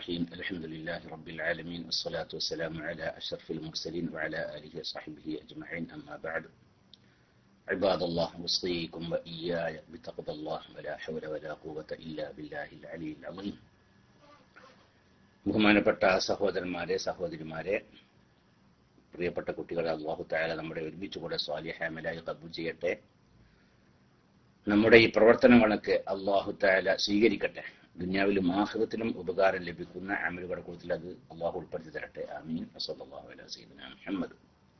الرحيم الحمد لله رب العالمين الصلاة والسلام على أشرف المرسلين وعلى آله وصحبه أجمعين أما بعد عباد الله أوصيكم وإياي بتقوى الله ولا حول ولا قوة إلا بالله العلي العظيم ബഹുമാനപ്പെട്ട സഹോദരന്മാരെ സഹോദരിമാരെ പ്രിയപ്പെട്ട കുട്ടികളെ അള്ളാഹു താല നമ്മുടെ ഒരുമിച്ച് കൂടെ സ്വാലിഹാമലായി കബൂൽ ചെയ്യട്ടെ നമ്മുടെ ഈ പ്രവർത്തനങ്ങളൊക്കെ അള്ളാഹു താല സ്വീകരിക്കട്ടെ ദുന്യാവിലും ആഹൃതത്തിലും ഉപകാരം ലഭിക്കുന്ന അമലുകളുടെ കൂട്ടത്തിൽ അത് അള്ളാഹു ഉൾപ്പെടുത്തി തരട്ടെ ആമീൻ അസല്ലാഹു അല സീദന മുഹമ്മദ്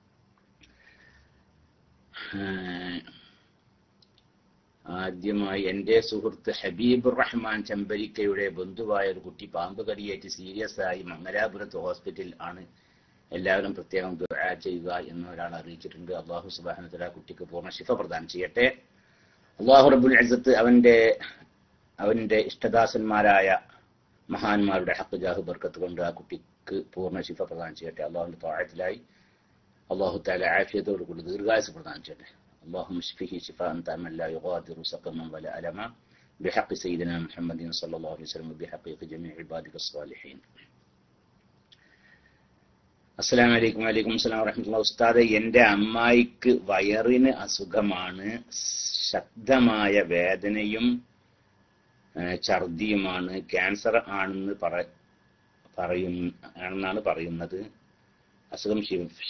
ആദ്യമായി എൻ്റെ സുഹൃത്ത് ഹബീബുർ റഹ്മാൻ ചെമ്പരിക്കയുടെ ബന്ധുവായ ഒരു കുട്ടി പാമ്പ് കടിയേറ്റ് സീരിയസ് ആയി മംഗലാപുരത്ത് ഹോസ്പിറ്റലിൽ ആണ് എല്ലാവരും പ്രത്യേകം ദുആ ചെയ്യുക എന്ന് ഒരാൾ അറിയിച്ചിട്ടുണ്ട് അള്ളാഹു സുബാനത്തല കുട്ടിക്ക് പൂർണ്ണ ശിഫ പ്രദാനം ചെയ്യട്ടെ അള്ളാഹു റബുൽ അസത്ത് അവന്റെ അവന്റെ ഇഷ്ടദാസന്മാരായ മഹാന്മാരുടെ ഹക്ക് ജാഹു ബർക്കത്ത് കൊണ്ട് ആ കുട്ടിക്ക് പൂർണ്ണ ശിഫ പ്രദാനം ചെയ്യട്ടെ അള്ളാഹുന്റെ താഴത്തിലായി അള്ളാഹു താല ആഫിയത്തോട് കൂടി ദീർഘായുസ് പ്രദാനം ചെയ്യട്ടെ اللهم اشفه شفاء تاما لا يغادر سقما ولا ألما بحق سيدنا محمد صلى الله عليه وسلم وبحقيق جميع عبادك الصالحين അസ്സലാം വലൈക്കും വലൈക്കും അസ്സലാം വറഹമത്തുള്ള ഉസ്താദ് എൻ്റെ അമ്മായിക്ക് വയറിന് അസുഖമാണ് ശക്തമായ വേദനയും ഛർദിയുമാണ് ക്യാൻസർ ആണെന്ന് പറ പറയും ആണെന്നാണ് പറയുന്നത് അസുഖം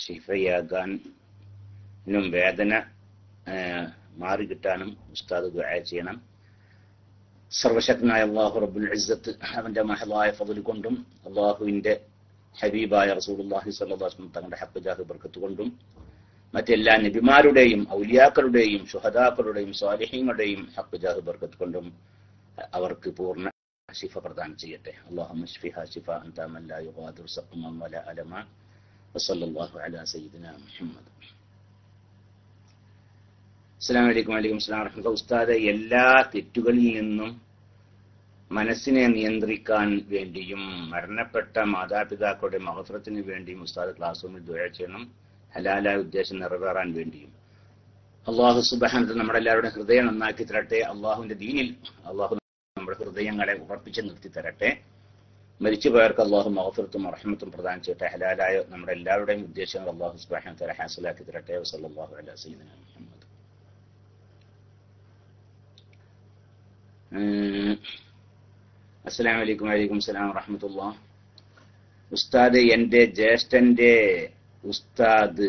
ശിഫയാകാനും വേദന മാറി കിട്ടാനും ഉസ്താദ് ദുആ ചെയ്യണം സർവശക്തനായ അള്ളാഹു റബ്ബുൽ ഇസ്സത്ത് അവന്റെ മഹലായ ഫضل കൊണ്ടും അള്ളാഹുവിന്റെ ഹബീബായ റസൂലുള്ളാഹി സ്വല്ലല്ലാഹു അലൈഹി വസല്ലം തങ്ങളുടെ ഹക്ക് ജാഹ് ബർക്കത്ത് കൊണ്ടും മറ്റെല്ലാ നബിമാരുടെയും ഔലിയാക്കളുടെയും ശുഹദാക്കളുടെയും സ്വാലിഹീങ്ങളുടെയും ഹക്ക് ജാഹ് ബർക്കത്ത് കൊണ്ടും അവർക്ക് പൂർണ്ണ ശിഫ പ്രദാനം ചെയ്യട്ടെ അള്ളാഹു ഷിഫ ഷിഫ അൻത മൻ ലാ യുഗാദിർ സഖമൻ വല അലമ വസല്ലല്ലാഹു അലാ സയ്യിദിനാ മുഹമ്മദ് അസ്സാം വലൈക്കും വലൈക്കും സ്ലാം വറഹ്മത്തുള്ളാഹി ഉസ്താദ് എല്ലാ തെറ്റുകളിൽ നിന്നും മനസ്സിനെ നിയന്ത്രിക്കാൻ വേണ്ടിയും മരണപ്പെട്ട മാതാപിതാക്കളുടെ മഹഫറത്തിന് വേണ്ടിയും ഉസ്താദ് ക്ലാസ് റൂമിൽ ദുഴ ചെയ്യണം ഹലാലായ ഉദ്ദേശം നിറവേറാൻ വേണ്ടിയും അള്ളാഹു സുബാനത്ത് നമ്മുടെ എല്ലാവരുടെയും ഹൃദയം നന്നാക്കി തരട്ടെ അള്ളാഹുവിന്റെ ദീനിൽ അള്ളാഹു നമ്മുടെ ഹൃദയങ്ങളെ ഉറപ്പിച്ച് നിർത്തി തരട്ടെ മരിച്ചുപോയവർക്ക് അള്ളാഹു മഹഫറത്തും റഹ്മത്തും പ്രദാനം ചെയ്യട്ടെ ഹലാലായ നമ്മുടെ എല്ലാവരുടെയും ഉദ്ദേശങ്ങൾ അള്ളാഹു സുബാന തല ഹാസിലാക്കി തരട്ടെ വസല്ലാഹു അല സീദന മുഹമ്മദ് അസ്സാം വലൈക്കും വലൈക്കും സ്ലാം വറഹമത്തുള്ള ഉസ്താദ് എൻ്റെ ജ്യേഷ്ഠന്റെ ഉസ്താദ്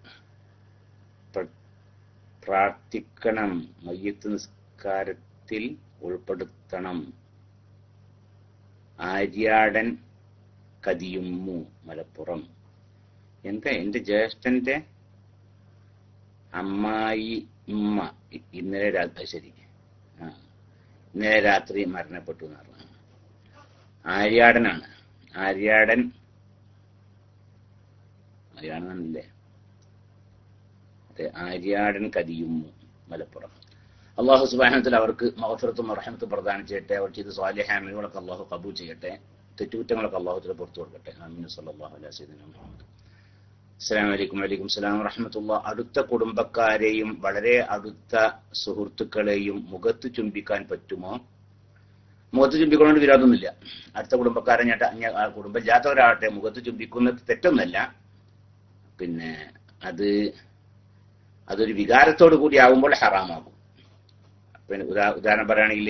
പ്രാർത്ഥിക്കണം മയ്യത്ത് നിസ്കാരത്തിൽ ഉൾപ്പെടുത്തണം ആര്യാടൻ കതിയുമ്മു മലപ്പുറം എന്താ എൻ്റെ ജ്യേഷ്ഠന്റെ അമ്മായി ഉമ്മ ഇന്നലെ രാത്രി ശരി ആ ഇന്നലെ രാത്രി മരണപ്പെട്ടു എന്ന് പറഞ്ഞു ആര്യാടനാണ് ആര്യാടൻ ആര്യാടനല്ലേ അതെ ആര്യാടൻ കതിയുമ്മു മലപ്പുറം അള്ളാഹു സുബാനത്തിൽ അവർക്ക് മഹഫറത്തും റഹമത്തും പ്രദാനം ചെയ്യട്ടെ അവർ ചെയ്ത് സ്വാലിഹാമികളൊക്കെ അള്ളാഹു കബൂൽ ചെയ്യട്ടെ തെറ്റുകുറ്റങ്ങളൊക്കെ അള്ളാഹുത്തിൽ പുറത്തു കൊടുക്കട്ടെ അമീൻ സല്ലാഹു അലാ സീദന മുഹമ്മദ് അസ്സാം വലൈക്കും വലൈക്കും സ്ലാം റഹമത്തുള്ള അടുത്ത കുടുംബക്കാരെയും വളരെ അടുത്ത സുഹൃത്തുക്കളെയും മുഖത്ത് ചുംബിക്കാൻ പറ്റുമോ മുഖത്ത് ചുംബിക്കൊണ്ട് വിരോധമൊന്നുമില്ല അടുത്ത കുടുംബക്കാരെ ഞാൻ കുടുംബജാത്തവരാകട്ടെ മുഖത്ത് ചുംബിക്കുന്നത് തെറ്റൊന്നല്ല പിന്നെ അത് അതൊരു വികാരത്തോടു കൂടി ആകുമ്പോൾ ഹറാമാകും പിന്നെ ഉദാ ഉദാഹരണം പറയുകയാണെങ്കിൽ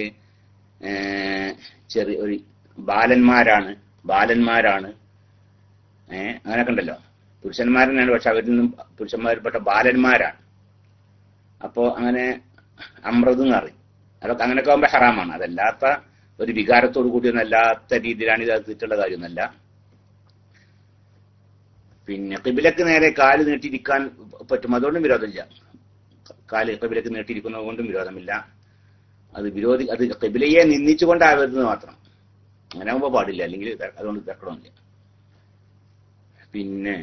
ചെറിയ ഒരു ബാലന്മാരാണ് ബാലന്മാരാണ് ഏഹ് അങ്ങനെയൊക്കെ ഉണ്ടല്ലോ പുരുഷന്മാരെന്നാണ് പക്ഷെ അവരിൽ നിന്നും പുരുഷന്മാരിൽപ്പെട്ട ബാലന്മാരാണ് അപ്പോ അങ്ങനെ അമൃതും അറിയും അതൊക്കെ അങ്ങനെയൊക്കെ ആകുമ്പോൾ ഹറാമാണ് അതല്ലാത്ത ഒരു വികാരത്തോടു കൂടിയൊന്നും അല്ലാത്ത രീതിയിലാണ് ഇത് തെറ്റുള്ള കാര്യമൊന്നുമല്ല പിന്നെ കിബിലക്ക് നേരെ കാല് നീട്ടിയിരിക്കാൻ പറ്റും അതുകൊണ്ടും വിരോധമില്ല കാല് കിബിലക്ക് നീട്ടിയിരിക്കുന്നത് കൊണ്ടും വിരോധമില്ല അത് വിരോധി അത് കിബിലയെ നിന്ദിച്ചുകൊണ്ടാവരുന്നത് മാത്രം അങ്ങനെ ആകുമ്പോൾ പാടില്ല അല്ലെങ്കിൽ അതുകൊണ്ട് തർക്കണമില്ല പിന്നെ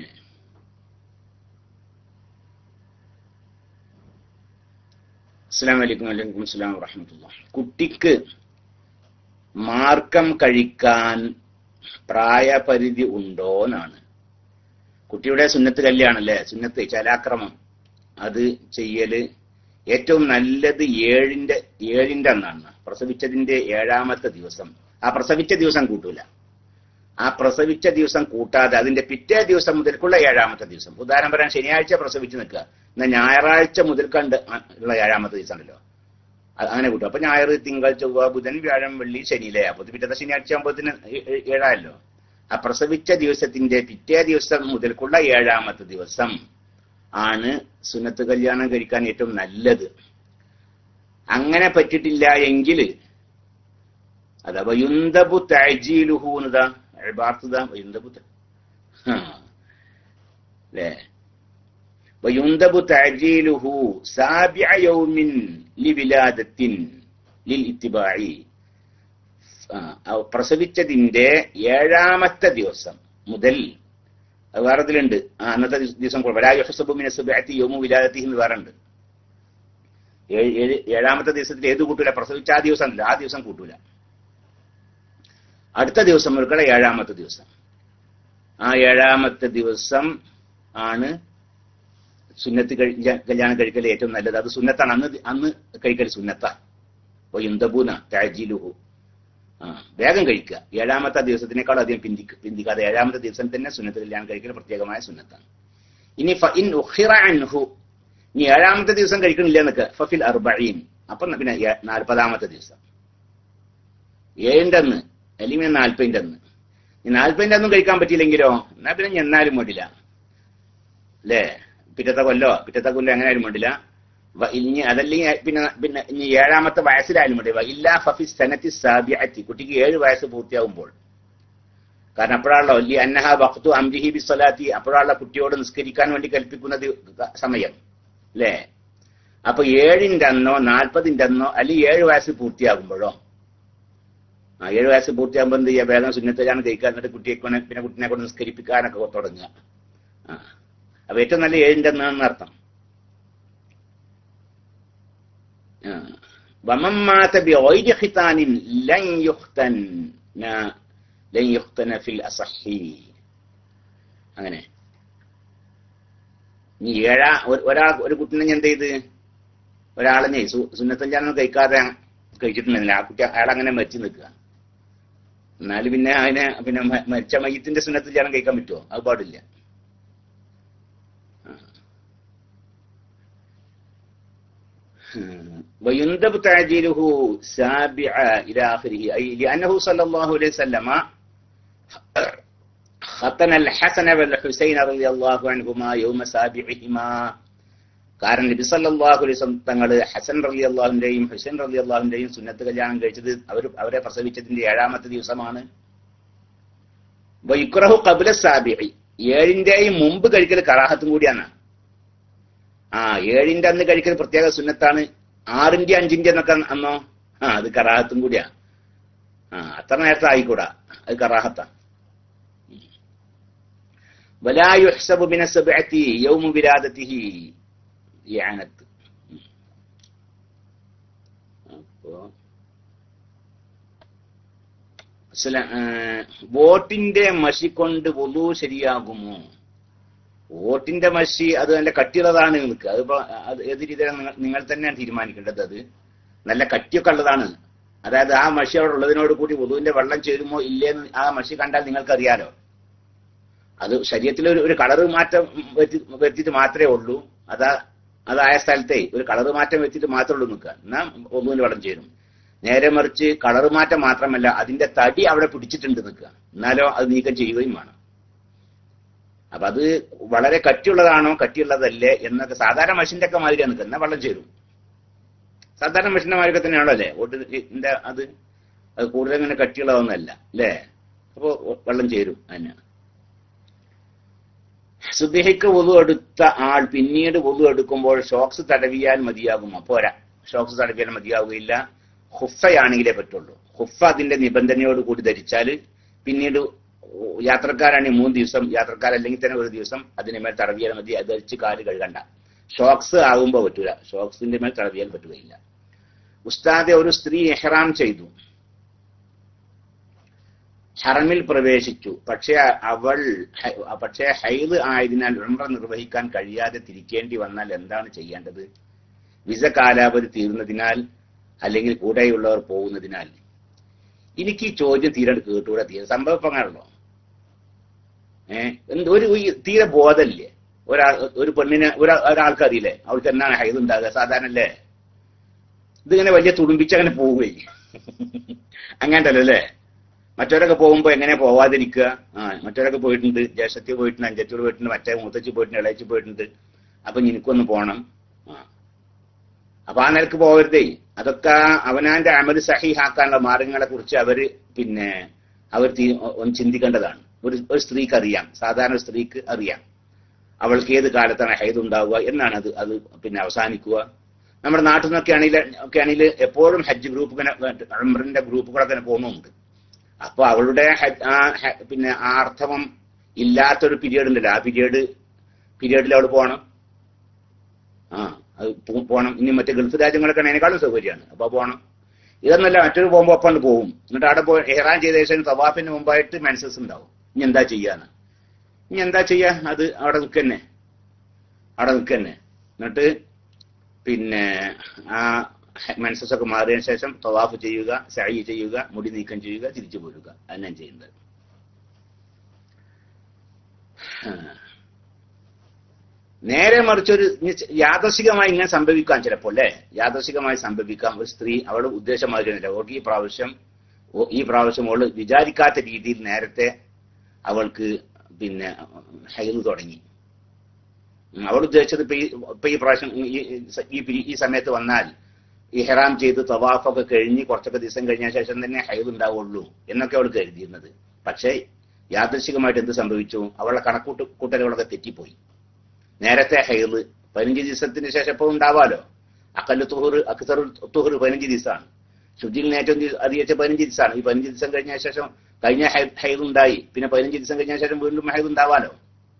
അസ്സാം വലൈക്കും വലൈക്കും അസ്സാം വറഹമത്തുള്ള കുട്ടിക്ക് മാർക്കം കഴിക്കാൻ പ്രായപരിധി ഉണ്ടോന്നാണ് കുട്ടിയുടെ സുന്നത്ത് കല്യാണല്ലേ സുന്നത്ത് ചലാക്രമം അത് ചെയ്യല് ഏറ്റവും നല്ലത് ഏഴിന്റെ ഏഴിന്റെ അന്നാണ് പ്രസവിച്ചതിന്റെ ഏഴാമത്തെ ദിവസം ആ പ്രസവിച്ച ദിവസം കൂട്ടൂല ആ പ്രസവിച്ച ദിവസം കൂട്ടാതെ അതിന്റെ പിറ്റേ ദിവസം മുതൽക്കുള്ള ഏഴാമത്തെ ദിവസം ഉദാഹരണം പറയാൻ ശനിയാഴ്ച പ്രസവിച്ച് നിൽക്കുക എന്നാൽ ഞായറാഴ്ച മുതൽ കണ്ട് ഉള്ള ഏഴാമത്തെ ദിവസം ഉണ്ടല്ലോ അത് അങ്ങനെ കൂട്ടും അപ്പൊ ഞായർ തിങ്കൾ ചൊവ്വ ബുധൻ വ്യാഴം വെള്ളി ശനിയിലെ അപ്പൊ പിറ്റത്തെ ശനിയാഴ്ച ആകുമ്പോഴത്തിന് ഏഴായല്ലോ ആ പ്രസവിച്ച ദിവസത്തിന്റെ പിറ്റേ ദിവസം മുതൽക്കുള്ള ഏഴാമത്തെ ദിവസം ആണ് സുന്നത്ത് കല്യാണം കഴിക്കാൻ ഏറ്റവും നല്ലത് അങ്ങനെ പറ്റിട്ടില്ല എങ്കിൽ അതാ വയുന്തബു തഅജീലുഹൂന്നതാ ഇബാർത്തതാ വയുന്തബു ത- ഹാ. ല്ലേ വയുന്തബു തഅജീലുഹു സാബിഅ യൗമിൻ ലിവിലാദത്തിൻ ലിൽ ഇത്തിബായി ആ, ആ പ്രസവിച്ചതിന്റെ ഏഴാമത്തെ ദിവസം മുതൽ അത് വേറെ ഇതിലുണ്ട് ആ, അന്നത്തെ ദിവ- ദിവസം വരായുഹസബുമിനസുബാത്തി യോമു വിലാദത്തി എന്ന് വേറെ ഉണ്ട് ഏഴ്- ഏഴ്- ഏഴാമത്തെ ദിവസത്തിൽ ഏത് കൂട്ടൂല പ്രസവിച്ച ആ ദിവസം അല്ല ആ ദിവസം കൂട്ടൂല അടുത്ത ദിവസം മുതൽക്കുള്ള ഏഴാമത്തെ ദിവസം ആ ഏഴാമത്തെ ദിവസം ആണ് സുന്നത്ത് കഴി- കല്യാണം കഴിക്കൽ ഏറ്റവും നല്ലത് അത് സുന്നത്താണ് അന്ന് അന്ന് കഴിക്കൽ സുന്നത്താ ഓ ഇന്ദബൂന താജീലുഹു ആ വേഗം കഴിക്കുക ഏഴാമത്തെ ദിവസത്തിനേക്കാൾ അധികം പിന്തി പിന്തിക്കാതെ ഏഴാമത്തെ ദിവസം തന്നെ സുന്നത്ത് കല്യാണം കഴിക്കൽ പ്രത്യേകമായ സുന്നത്താണ് ഇനി ഫ ഇൻ ഉഖിറ അൻഹു ഇനി ഏഴാമത്തെ ദിവസം കഴിക്കണില്ല എന്നൊക്കെ ഫഫിൽ അർബഈൻ അപ്പൊ പിന്നെ ഏ- നാൽപ്പതാമത്തെ ദിവസം ഏഴിന്റെ അന്ന് അല്ലെങ്കിൽ പിന്നെ നാൽപ്പതിന്റെ അന്ന് ഈ നാൽപ്പതിന്റെ അന്നും കഴിക്കാൻ പറ്റിയില്ലെങ്കിലോ എന്നാ പിന്നെ ഇനി എന്നാലും വേണ്ടില്ല അല്ലേ പിറ്റത്തെ കൊല്ലോ പിറ്റത്തെ കൊല്ലോ എങ്ങനെയായാലും വേണ്ടില്ല വ- ഇനി അതല്ലെങ്കിൽ പിന്നെ പിന്നെ ഇനി ഏഴാമത്തെ വയസ്സിലായാലും വേണ്ടി ഇല്ല ഫഫി സനത്തി സാബിഅത്തി കുട്ടിക്ക് ഏഴ് വയസ്സ് പൂർത്തിയാകുമ്പോൾ കാരണം അപ്പോഴാണല്ലോ ലി അന്നഹ വഖ്തു അംരിഹി ബി സ്വലാത്തി അപ്പോഴാണല്ലോ കുട്ടിയോട് നിസ്കരിക്കാൻ വേണ്ടി കൽപ്പിക്കുന്ന ദി- സമയം അല്ലേ അപ്പൊ ഏഴിന്റെ അന്നോ നാൽപ്പതിന്റെ അന്നോ അല്ലെങ്കിൽ ഏഴ് വയസ്സ് പൂർത്തിയാകുമ്പോഴോ ആ ഏഴ് വയസ്സ് പൂർത്തിയാകുമ്പോൾ എന്ത് ചെയ്യുക വേഗം സുന്നത്തലാണ് കഴിക്കുക എന്നിട്ട് കുട്ടിയെ കൊണ്ട് പിന്നെ കുട്ടിനെ കൊണ്ട് നിസ്കരിപ്പിക്കാനൊക്കെ തുടങ്ങുക ആ അപ്പൊ ഏറ്റവും നല്ല ഏഴിന്റെ അന്നാണെന്ന് അർത്ഥം ആ. വമൻ മാത ബിഗൈരി ഖിതാനിൻ ലൻ യുഖ്തൻ ലൻ യുഖ്തന ഫിൽ അസഹി അങ്ങനെ നീ ഏഴാ ഒരു- ഒരാൾ ഒരു കുട്ടിനെ ഞാൻ എന്ത് ചെയ്ത് ഒരാളിനെ സുന്നത്തഞ്ചാനം കഴിക്കാതെ കഴിച്ചിട്ടുണ്ടെന്നില്ല ആ കുട്ടി അയാളങ്ങനെ മരിച്ചു നിൽക്കുക എന്നാലും പിന്നെ അതിനെ പിന്നെ മ- മരിച്ച മയ്യത്തിന്റെ സുന്നത്തഞ്ചാനം കഴിക്കാൻ പറ്റുമോ അത് പാടില്ല ويندب تعجيله سابعا إلى آخره أي لأنه صلى الله عليه وسلم ختن الحسن والحسين رضي الله عنهما يوم سابعهما കാരണം നബി സല്ലല്ലാഹു അലൈഹി വസല്ലം തങ്ങൾ ഹസൻ റലി അള്ളാഹുവിന്റെയും ഹുസൈൻ റലി അള്ളാഹുവിന്റെയും സുന്നത്ത് കല്യാണം കഴിച്ചത് അവർ അവരെ പ്രസവിച്ചതിന്റെ ഏഴാമത്തെ ദിവസമാണ് വൈക്രഹു കബുല സാബിഇ ഏഴിന്റെയും മുമ്പ് കഴിക്കൽ കറാഹത്തും കൂടിയാണ് ആ ഏഴിന്റെ അന്ന് കഴിക്കൽ പ്രത്യേക സുന്നത്താണ് ആറിന്റെ അഞ്ചിന്റെ എന്നൊക്കെ അന്നോ ആ അത് കറാഹത്തും കൂടിയാ ആ അത്ര നേരത്തെ ആയിക്കൂടാ അത് കറാഹത്താ ولا يحسب من السبعة يوم ولادته ഇയാനത്ത് അപ്പോ അസ്സലാ- ആ, വോട്ടിന്റെ മഷി കൊണ്ട് വൊലു ശരിയാകുമോ വോട്ടിന്റെ മഷി അത് നല്ല കട്ടിയുള്ളതാണ് നിങ്ങൾക്ക് അതിപ്പോ അത് ഏത് രീതിയിലാണ് നിങ്ങൾ നിങ്ങൾ തന്നെയാണ് തീരുമാനിക്കേണ്ടത് അത് നല്ല കട്ടിയൊക്കെ ഉള്ളതാണ് അതായത് ആ മഷി അവിടെ ഉള്ളതിനോട് കൂടി വധുവിന്റെ വെള്ളം ചേരുമോ ഇല്ലേന്ന് ആ മഷി കണ്ടാൽ നിങ്ങൾക്കറിയാലോ അത് ശരീരത്തിൽ ഒരു ഒരു കളറ് മാറ്റം വരുത്തി വരുത്തിയിട്ട് മാത്രമേ ഉള്ളൂ അതാ അതായ സ്ഥലത്തെ ഒരു കളറ് മാറ്റം വരുത്തിയിട്ട് മാത്രമേ ഉള്ളൂ നിൽക്കുക എന്നാൽ ഒന്നുവിന് വെള്ളം ചേരും നേരെ മറിച്ച് കളറ് മാറ്റം മാത്രമല്ല അതിന്റെ തടി അവിടെ പിടിച്ചിട്ടുണ്ട് നിൽക്കുക എന്നാലോ അത് നീക്കം ചെയ്യുകയും വേണം അപ്പൊ അത് വളരെ കട്ടിയുള്ളതാണോ കട്ടിയുള്ളതല്ലേ എന്നൊക്കെ സാധാരണ മഷിന്റെ ഒക്കെ മാതിരിയാണ് നിൽക്കുക എന്നാൽ വെള്ളം ചേരും സാധാരണ മഷിന്റെ മാതിരിയൊക്കെ തന്നെയാണോ അല്ലേ വോട്ടിന്റെ അത് അത് കൂടുതൽ ഇങ്ങനെ കട്ടിയുള്ളതൊന്നല്ല അല്ലേ അപ്പോ വെള്ളം ചേരും അതിന് സുബിഹയ്ക്ക് ഒതു എടുത്ത ആൾ പിന്നീട് ഒതു എടുക്കുമ്പോൾ ഷോക്സ് തടവിയാൽ മതിയാകുമോ പോരാ ഷോക്സ് തടവിയാൽ മതിയാവുകയില്ല ഹുഫയാണെങ്കിലേ പറ്റുള്ളൂ ഹുഫ അതിന്റെ നിബന്ധനയോട് കൂടി ധരിച്ചാൽ പിന്നീട് യാത്രക്കാരാണെങ്കിൽ മൂന്ന് ദിവസം യാത്രക്കാരല്ലെങ്കിൽ തന്നെ ഒരു ദിവസം അതിന് മേൽ തടവിയാൽ മതി അത് ധരിച്ച് കാല് കഴുകണ്ട ഷോക്സ് ആകുമ്പോൾ പറ്റൂല ഷോക്സിന്റെ മേൽ തടവിയാൽ പറ്റുകയില്ല ഉസ്താദെ ഒരു സ്ത്രീ എഹ്റാം ചെയ്തു ഹറമിൽ പ്രവേശിച്ചു പക്ഷേ അവൾ ഹ- പക്ഷേ ഹൈദ് ആയതിനാൽ ഉംറ നിർവഹിക്കാൻ കഴിയാതെ തിരിക്കേണ്ടി വന്നാൽ എന്താണ് ചെയ്യേണ്ടത് വിസ കാലാവധി തീർന്നതിനാൽ അല്ലെങ്കിൽ കൂടെയുള്ളവർ പോകുന്നതിനാൽ എനിക്ക് ഈ ചോദ്യം തീരെ കേട്ടുകൂടെ തീരെ സംഭവം ഇപ്പൊ അങ്ങനെയാണല്ലോ ഏഹ് എന്ത് ഒരു ഈ തീരെ ബോധമില്ലേ ഒരാൾ ഒരു പെണ്ണിനെ ഒരാ ഒരാൾക്ക് അറിയില്ലേ അവൾക്ക് എന്നാണ് ഹൈദ് ഉണ്ടാകുക സാധാരണ അല്ലേ ഇതിങ്ങനെ വലിയ തുടുമ്പിച്ച് അങ്ങനെ പോവുകയും അങ്ങനല്ലോ അല്ലേ മറ്റവരൊക്കെ പോകുമ്പോ എങ്ങനെ പോവാതിരിക്കുക ആ മറ്റവരൊക്കെ പോയിട്ടുണ്ട് ജ്യേഷ്ഠത്തി പോയിട്ടുണ്ട് അഞ്ചത്തിയോട് പോയിട്ടുണ്ട് മറ്റേ മൂത്തച്ചി പോയിട്ടുണ്ട് ഇളയച്ചി പോയിട്ടുണ്ട് അപ്പൊ എനിക്കൊന്ന് പോണം ആ അപ്പൊ ആ നിലക്ക് പോകരുതേ അതൊക്കെ അവനാന്റെ അമല് സഹിഹാക്കാനുള്ള മാർഗങ്ങളെ കുറിച്ച് അവര് പിന്നെ അവർ തീ- ഒന്ന് ചിന്തിക്കേണ്ടതാണ് ഒരു ഒരു സ്ത്രീക്ക് അറിയാം സാധാരണ ഒരു സ്ത്രീക്ക് അറിയാം അവൾക്ക് ഏത് കാലത്താണ് ഹൈദ് ഉണ്ടാവുക എന്നാണ് അത് അത് പിന്നെ അവസാനിക്കുക നമ്മുടെ നാട്ടിൽ നിന്നൊക്കെ ആണെങ്കിൽ ഒക്കെ ആണെങ്കിൽ എപ്പോഴും ഹജ്ജ് ഗ്രൂപ്പ് ഇങ്ങനെ അമറിന്റെ ഗ്രൂപ്പുകളൊക്കെ ഇങ്ങനെ പോകുന്നുണ്ട് അപ്പൊ അവളുടെ ഹജ്ജ് ആ ഹ- പിന്നെ ആ അർത്ഥമം ഇല്ലാത്തൊരു പീരീഡ് ഉണ്ടല്ലോ ആ പീരീഡ് പീരീഡിൽ അവൾ പോകണം ആ അത് പോ- പോണം ഇനി മറ്റേ ഗൾഫ് രാജ്യങ്ങളൊക്കെ അതിനേക്കാളും സൗകര്യമാണ് അപ്പൊ പോകണം ഇതൊന്നല്ല മറ്റൊരു പോകുമ്പോൾ ഒപ്പം പോകും എന്നിട്ട് അവിടെ പോയി എഹ്റാൻ ചെയ്ത ശേഷം തവാഫിന് മുമ്പായിട്ട് മെൻസസ് ഉണ്ടാവും ഇനി എന്താ ചെയ്യാന്ന് ഇനി എന്താ ചെയ്യാ അത് അവിടെ നിൽക്കന്നെ അവിടെ നിൽക്കന്നെ എന്നിട്ട് പിന്നെ ആ മെൻസസ് ഒക്കെ മാറിയതിനു ശേഷം തവാഫ് ചെയ്യുക സഴി ചെയ്യുക മുടി നീക്കം ചെയ്യുക തിരിച്ചു പോരുക അതാണ് ചെയ്യുന്നത് ആ. നേരെ മറിച്ചൊരു ഇനി യാദർശികമായി ഇങ്ങനെ സംഭവിക്കാം ചിലപ്പോൾ അല്ലേ യാദർശികമായി സംഭവിക്കാം ഒരു സ്ത്രീ അവളുടെ ഉദ്ദേശമായിരുന്നില്ല അവൾക്ക് ഈ പ്രാവശ്യം ഓ- ഈ പ്രാവശ്യം അവള് വിചാരിക്കാത്ത രീതിയിൽ നേരത്തെ അവൾക്ക് പിന്നെ ഹൈൽ തുടങ്ങി ഉം, അവൾ ഉദ്ദേശിച്ചത് ഇപ്പൊ ഈ ഇപ്പൊ ഈ പ്രാവശ്യം ഈ- ഈ- ഈ പി- ഈ സമയത്ത് വന്നാൽ ഇഹ്റാം ചെയ്ത് തവാഫൊക്കെ കഴിഞ്ഞ് കുറച്ചൊക്കെ ദിവസം കഴിഞ്ഞ ശേഷം തന്നെ ഹൈദ് ഉണ്ടാവുള്ളൂ എന്നൊക്കെ അവൾ കരുതിയിരുന്നത് പക്ഷേ യാദൃശികമായിട്ട് എന്ത് സംഭവിച്ചു അവളുടെ കണക്കൂട്ട് കൂട്ടലുകളൊക്കെ തെറ്റിപ്പോയി നേരത്തെ ഹൈദ് പതിനഞ്ച് ദിവസത്തിന് ശേഷം ഇപ്പോൾ ഉണ്ടാവാലോ അക്കല്ല് തുഹർ അക്സർ തുഹർ പതിനഞ്ച് ദിവസമാണ് ശുദ്ധിയിൽ ഏറ്റവും ദിവ- അധികരിച്ച പതിനഞ്ച് ദിവസമാണ് ഈ പതിനഞ്ച് ദിവസം കഴിഞ്ഞ ശേഷം കഴിഞ്ഞ ഹൈ- ഹൈദ് ഉണ്ടായി പിന്നെ പതിനഞ്ച് ദിവസം കഴിഞ്ഞ ശേഷം വീണ്ടും ഹൈദ് ഉണ്ടാവാലോ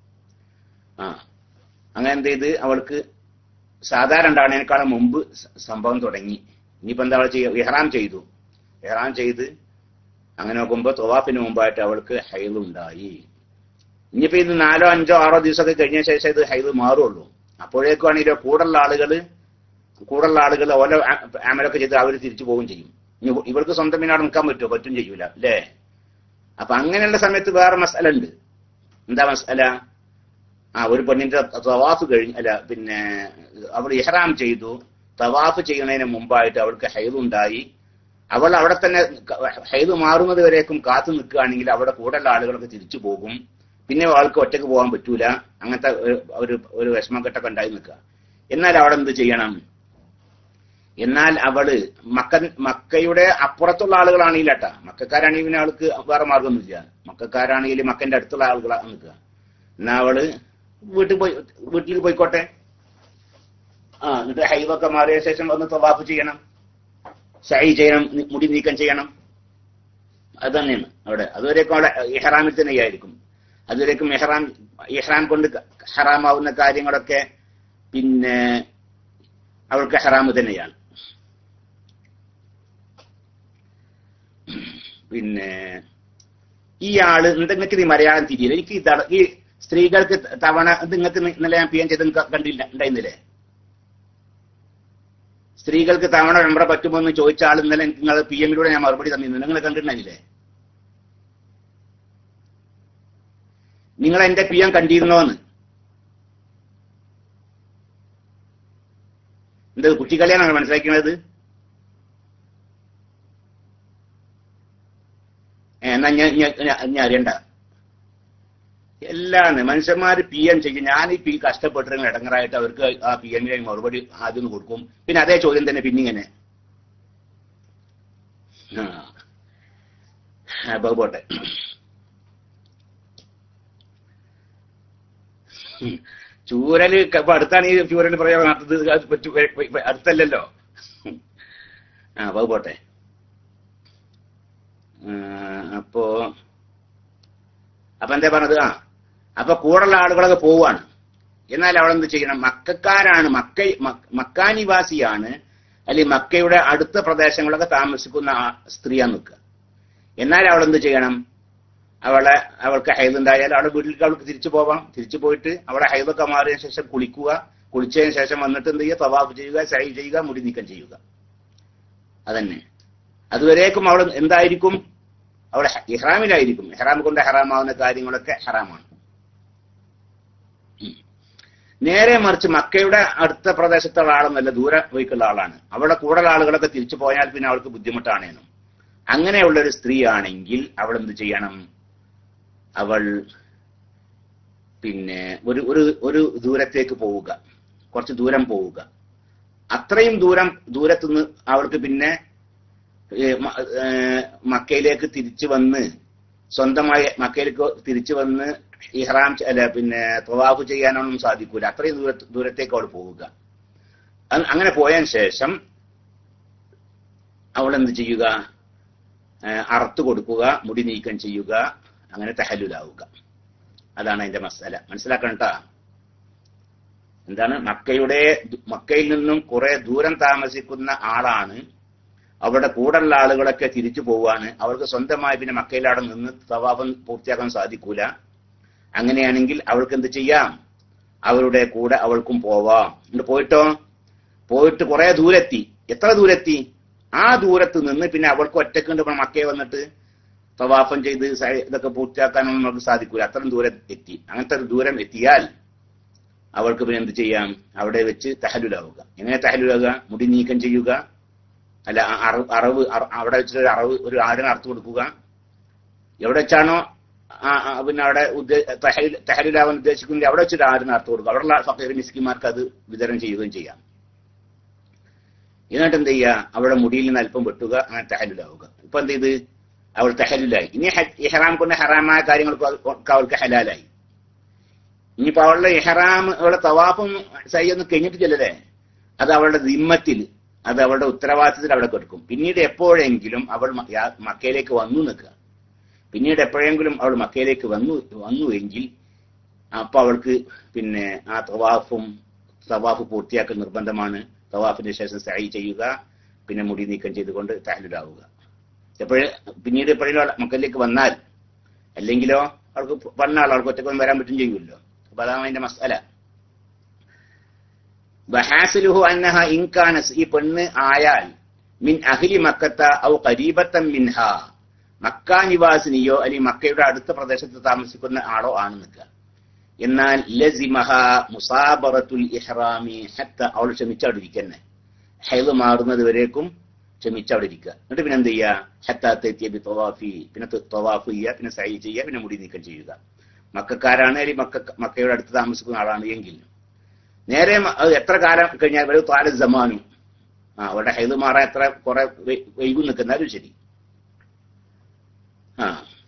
ആ അങ്ങനെ എന്ത് ചെയ്ത് അവൾക്ക് സാധാരണ ഉണ്ടാകുന്നതിനേക്കാളും മുമ്പ് സ- സംഭവം തുടങ്ങി ഇനിയിപ്പോ എന്താ അവൾ ചെയ്യുക ഇഹ്റാം ചെയ്തു ഇഹ്റാം ചെയ്ത് അങ്ങനെ നോക്കുമ്പോൾ തൊവാഫിന് മുമ്പായിട്ട് അവൾക്ക് ഹൈദ് ഉണ്ടായി ഇനിയിപ്പോ ഇത് നാലോ അഞ്ചോ ആറോ ദിവസമൊക്കെ കഴിഞ്ഞ ശേഷം ഇത് ഹൈദ് മാറുള്ളൂ അപ്പോഴേക്കും ആണെങ്കിലോ കൂടുതലുള്ള ആളുകൾ കൂടുതലുള്ള ആളുകൾ ഓരോ ആമലൊക്കെ ചെയ്ത് അവർ തിരിച്ചു പോവുകയും ചെയ്യും ഇനി ഇവർക്ക് സ്വന്തം പിന്നെ അവിടെ നിൽക്കാൻ പറ്റുമോ പറ്റും ചെയ്യൂല അല്ലേ അപ്പൊ അങ്ങനെയുള്ള സമയത്ത് വേറെ മസാല ഉണ്ട് എന്താ മസാല ആ ഒരു പെണ്ണിന്റെ തവാഫ് കഴിഞ്ഞ് അല്ല പിന്നെ അവൾ ഇഹ്റാം ചെയ്തു തവാഫ് ചെയ്യുന്നതിന് മുമ്പായിട്ട് അവൾക്ക് ഹൈദ് ഉണ്ടായി അവൾ അവിടെ തന്നെ ഹൈദ് മാറുന്നത് വരേക്കും കാത്തു നിൽക്കുകയാണെങ്കിൽ അവിടെ കൂടുതലുള്ള ആളുകളൊക്കെ തിരിച്ചു പോകും പിന്നെ ആൾക്ക് ഒറ്റക്ക് പോകാൻ പറ്റൂല അങ്ങനത്തെ ഒരു- ഒരു ഒരു വിഷമക്കെട്ടൊക്കെ ഉണ്ടായി നിൽക്കുക എന്നാൽ അവിടെ എന്ത് ചെയ്യണം എന്നാൽ അവള് മക്ക മക്കയുടെ അപ്പുറത്തുള്ള ആളുകളാണെങ്കിൽ കേട്ടാ മക്കാരാണെങ്കിൽ പിന്നെ ആൾക്ക് വേറെ മാർഗമൊന്നുമില്ല മക്കാരാണെങ്കിൽ മക്കന്റെ അടുത്തുള്ള ആളുകളാണ് നിൽക്കുക എന്നാ അവള് വീട്ടിൽ പോയി വീട്ടിൽ പോയിക്കോട്ടെ ആ എന്നിട്ട് ഹൈവൊക്കെ മാറിയ ശേഷം വന്ന് തവാഫ് ചെയ്യണം ഷൈ ചെയ്യണം നി- മുടി നീക്കം ചെയ്യണം അത് തന്നെയാണ് അവിടെ അതുവരേക്കും അവിടെ ഇഹ്റാമിൽ തന്നെ ആയിരിക്കും അതുവരേക്കും ഇഹ്റാം ഇഹ്റാം കൊണ്ട് ഹറാമാവുന്ന കാര്യങ്ങളൊക്കെ പിന്നെ അവൾക്ക് ഹറാമ് തന്നെയാണ് പിന്നെ ഈ ആള് നിങ്ങൾക്ക് ഈ മലയാളം തിരിയില്ല എനിക്ക് ഈ തട- ഈ സ്ത്രീകൾക്ക് തവണ ഇത് നിങ്ങൾക്ക് ഇന്നലെ ഞാൻ പി എൻ ചെയ്ത് നിങ്ങൾക്ക് കണ്ടില്ല ഉണ്ടായിരുന്നില്ലേ സ്ത്രീകൾക്ക് തവണ മെമ്പറെ പറ്റുമോ എന്ന് ചോദിച്ച ആൾ ഇന്നലെ നിങ്ങൾ പി എമ്മിലൂടെ ഞാൻ മറുപടി തന്നിരുന്നു നിങ്ങൾ കണ്ടിട്ടുണ്ടായില്ലേ നിങ്ങൾ എന്റെ പി എം കണ്ടിരുന്നോന്ന് എന്ത് കുട്ടികളിയാണ് മനസ്സിലാക്കുന്നത് ഏ, എന്നാ ഞാൻ ഞാൻ- ഞാൻ- ഞാൻ അറിയണ്ട എല്ലാം മനുഷ്യന്മാര് പി എം ചെയ്യും ഞാൻ ഈ പി കഷ്ടപ്പെട്ടിരുന്ന ഇടങ്ങറായിട്ട് അവർക്ക് ആ പി എമ്മിനെ മറുപടി ആദ്യം ഒന്ന് കൊടുക്കും പിന്നെ അതേ ചോദ്യം തന്നെ പിന്നിങ്ങനെ ആ അപ്പൊ പോട്ടെ ചൂരല് ക- ഇപ്പൊ അടുത്താണ് ഈ ചൂരല് പ്രയോഗം നടത്തുന്നത് അത് പറ്റു പ- പ- അടുത്തല്ലല്ലോ ആ അപ്പൊ അത് പോട്ടെ ആ, അപ്പോ അപ്പൊ എന്താ പറഞ്ഞത് ആ അപ്പൊ കൂടുള്ള ആളുകളൊക്കെ പോവാണ് എന്നാൽ അവൾ എന്ത് ചെയ്യണം മക്കാരാണ് മക്ക മ- മക്കാനിവാസിയാണ് അല്ലെങ്കിൽ മക്കയുടെ അടുത്ത പ്രദേശങ്ങളൊക്കെ താമസിക്കുന്ന ആ സ്ത്രീയാണ് നിൽക്കുക എന്നാൽ അവൾ എന്ത് ചെയ്യണം അവളെ അവൾക്ക് ഹൈദ് ഉണ്ടായാൽ അവളുടെ വീട്ടിലേക്ക് അവൾക്ക് തിരിച്ചു പോവാം തിരിച്ചു പോയിട്ട് അവളെ ഹൈദൊക്കെ മാറിയ ശേഷം കുളിക്കുക കുളിച്ചതിന് ശേഷം വന്നിട്ട് എന്ത് ചെയ്യുക തവാഫ് ചെയ്യുക സൈ ചെയ്യുക മുടി നീക്കം ചെയ്യുക അതന്നെ അതുവരേക്കും അവൾ എന്തായിരിക്കും അവിടെ ഹ- ഇഹ്റാമിലായിരിക്കും ഇഹ്റാം കൊണ്ട് ഹറാമാവുന്ന കാര്യങ്ങളൊക്കെ ഹറാമാണ് നേരെ മറിച്ച് മക്കയുടെ അടുത്ത പ്രദേശത്തുള്ള ആളൊന്നല്ല ദൂരെ പോയിക്കുള്ള ആളാണ് അവളുടെ കൂടുതൽ ആളുകളൊക്കെ തിരിച്ചു പോയാൽ പിന്നെ അവൾക്ക് ബുദ്ധിമുട്ടാണേനും അങ്ങനെയുള്ള ഒരു സ്ത്രീ ആണെങ്കിൽ അവൾ എന്ത് ചെയ്യണം അവൾ പിന്നെ ഒരു ഒരു ഒരു ദൂരത്തേക്ക് പോവുക കുറച്ച് ദൂരം പോവുക അത്രയും ദൂരം ദൂരത്തുനിന്ന് അവൾക്ക് പിന്നെ ഏ, മ- ഏ, മക്കയിലേക്ക് തിരിച്ചു വന്ന് സ്വന്തമായി മക്കയിലേക്ക് തിരിച്ചു വന്ന് ഇഹ്റാം ചെ- അല്ല പിന്നെ തവാഫ് ചെയ്യാനൊന്നും സാധിക്കൂല അത്രയും ദൂര ദൂരത്തേക്ക് അവൾ പോവുക അ- അങ്ങനെ പോയതിനു ശേഷം അവൾ എന്ത് ചെയ്യുക ഏ, അറുത്തു കൊടുക്കുക മുടി നീക്കം ചെയ്യുക അങ്ങനെ തഹല്ലുലാവുക അതാണ് അതിന്റെ മസാല മനസ്സിലാക്കണം ട്ടാ എന്താണ് മക്കയുടെ മക്കയിൽ നിന്നും കുറെ ദൂരം താമസിക്കുന്ന ആളാണ് അവിടെ കൂടെയുള്ള ആളുകളൊക്കെ തിരിച്ചു പോവാണ് അവർക്ക് സ്വന്തമായി പിന്നെ മക്കയിൽ അവിടെ നിന്ന് തവാഫം പൂർത്തിയാക്കാൻ സാധിക്കൂല അങ്ങനെയാണെങ്കിൽ അവൾക്ക് എന്ത് ചെയ്യാം അവരുടെ കൂടെ അവൾക്കും പോവാം എന്നിട്ട് പോയിട്ടോ പോയിട്ട് കുറെ ദൂരെത്തി എത്ര ദൂരെത്തി ആ ദൂരത്ത് നിന്ന് പിന്നെ അവൾക്ക് ഒറ്റക്കുണ്ട് മക്കയെ വന്നിട്ട് തവാഫം ചെയ്ത് സ- ഇതൊക്കെ പൂർത്തിയാക്കാനൊന്നും നമുക്ക് സാധിക്കൂല അത്രയും ദൂരം എത്തി അങ്ങനത്തെ ഒരു ദൂരം എത്തിയാൽ അവൾക്ക് പിന്നെ എന്ത് ചെയ്യാം അവിടെ വെച്ച് തഹലുലാവുക എങ്ങനെ തഹലുലാവുക മുടി നീക്കം ചെയ്യുക അല്ല ആ അറവ് അറവ് അറ- അവിടെ വെച്ചിട്ട് ഒരു അറവ് ഒരു ആടിന് അറുത്ത് കൊടുക്കുക എവിടെ വെച്ചാണോ ആ- ആ പിന്നെ അവിടെ ഉദ്ദേ- തഹലിൽ- തഹലിലാവാൻ ഉദ്ദേശിക്കുന്നത് അവിടെ വെച്ചിട്ട് ആടിന് അറുത്ത് കൊടുക്കുക അവിടെയുള്ള ഫക്കീർ മിസ്കിമാർക്ക് അത് വിതരണം ചെയ്യുകയും ചെയ്യാം എന്നിട്ട് എന്ത് ചെയ്യുക അവിടെ മുടിയിൽ നിന്ന് അല്പം വെട്ടുക അങ്ങനെ തഹലുലാവുക ഇപ്പൊ എന്ത് ചെയ്ത് അവൾ തഹലുലായി ഇനി ഹ- ഇഹ്റാം കൊണ്ട് ഹറാമായ കാര്യങ്ങൾക്ക് അവൾക്ക് അവൾക്ക് ഹലാലായി ഇനിയിപ്പോ അവളുടെ ഇഹ്റാം അവളുടെ തവാഫും സയ്യൊന്നും കഴിഞ്ഞിട്ട് ചെല്ലല്ലേ അത് അവളുടെ ദിമ്മത്തിൽ അത് അവളുടെ ഉത്തരവാദിത്തത്തിൽ അവിടെ കൊടുക്കും പിന്നീട് എപ്പോഴെങ്കിലും അവൾ മ- യാ- മക്കയിലേക്ക് വന്നു നിൽക്കുക പിന്നീട് എപ്പോഴെങ്കിലും അവൾ മക്കയിലേക്ക് വന്നു വന്നു എങ്കിൽ അപ്പൊ അവൾക്ക് പിന്നെ ആ തവാഫും തവാഫ് പൂർത്തിയാക്കൽ നിർബന്ധമാണ് തവാഫിന് ശേഷം സഹി ചെയ്യുക പിന്നെ മുടി നീക്കം ചെയ്തുകൊണ്ട് തഹലുലാവുക എപ്പോഴും പിന്നീട് എപ്പോഴെങ്കിലും മക്കയിലേക്ക് വന്നാൽ അല്ലെങ്കിലോ അവൾക്ക് പറഞ്ഞാൽ അവൾക്ക് ഒറ്റക്കൊന്നും വരാൻ പറ്റും ചെയ്യുമല്ലോ അപ്പൊ അതാണ് അതിന്റെ മസാല ബഹാസിലുഹു അന്നഹ ഇൻകാനസ് ഈ പെണ്ണ് ആയാൽ മിൻ അഹ്ലി മക്കത്ത ഔ ഖരീബത്തൻ മിൻഹ മക്ക നിവാസിനിയോ അല്ലെങ്കിൽ മക്കയുടെ അടുത്ത പ്രദേശത്ത് താമസിക്കുന്ന ആളോ ആണ് നിൽക്കുക എന്നാൽ ലസിമഹ മുസാബറത്തുൽ ഇഹ്റാമി ഹത്ത അവൾ ക്ഷമിച്ചവിടെ ഇരിക്കന്നെ ഹൈദ് മാറുന്നത് വരേക്കും ക്ഷമിച്ചവിടെ ഇരിക്കുക എന്നിട്ട് പിന്നെ എന്ത് ചെയ്യുക ഹത്താത്തെത്തിയ ബി തവാഫി പിന്നെ ത- തവാഫ് ചെയ്യുക പിന്നെ സൈ ചെയ്യുക പിന്നെ മുടി നീക്കം ചെയ്യുക മക്കാരാണ് അല്ലെങ്കിൽ മക്ക മക്കയുടെ അടുത്ത് താമസിക്കുന്ന ആളാണ് എങ്കിൽ നേരെ മ- അത് എത്ര കാലം കഴിഞ്ഞാൽ ഒരു താല ജമാനു ആ അവരുടെ ഹൈദ് മാറാൻ എത്ര കുറെ വൈ- വൈകും നിൽക്കുന്നാലും ശരി ആ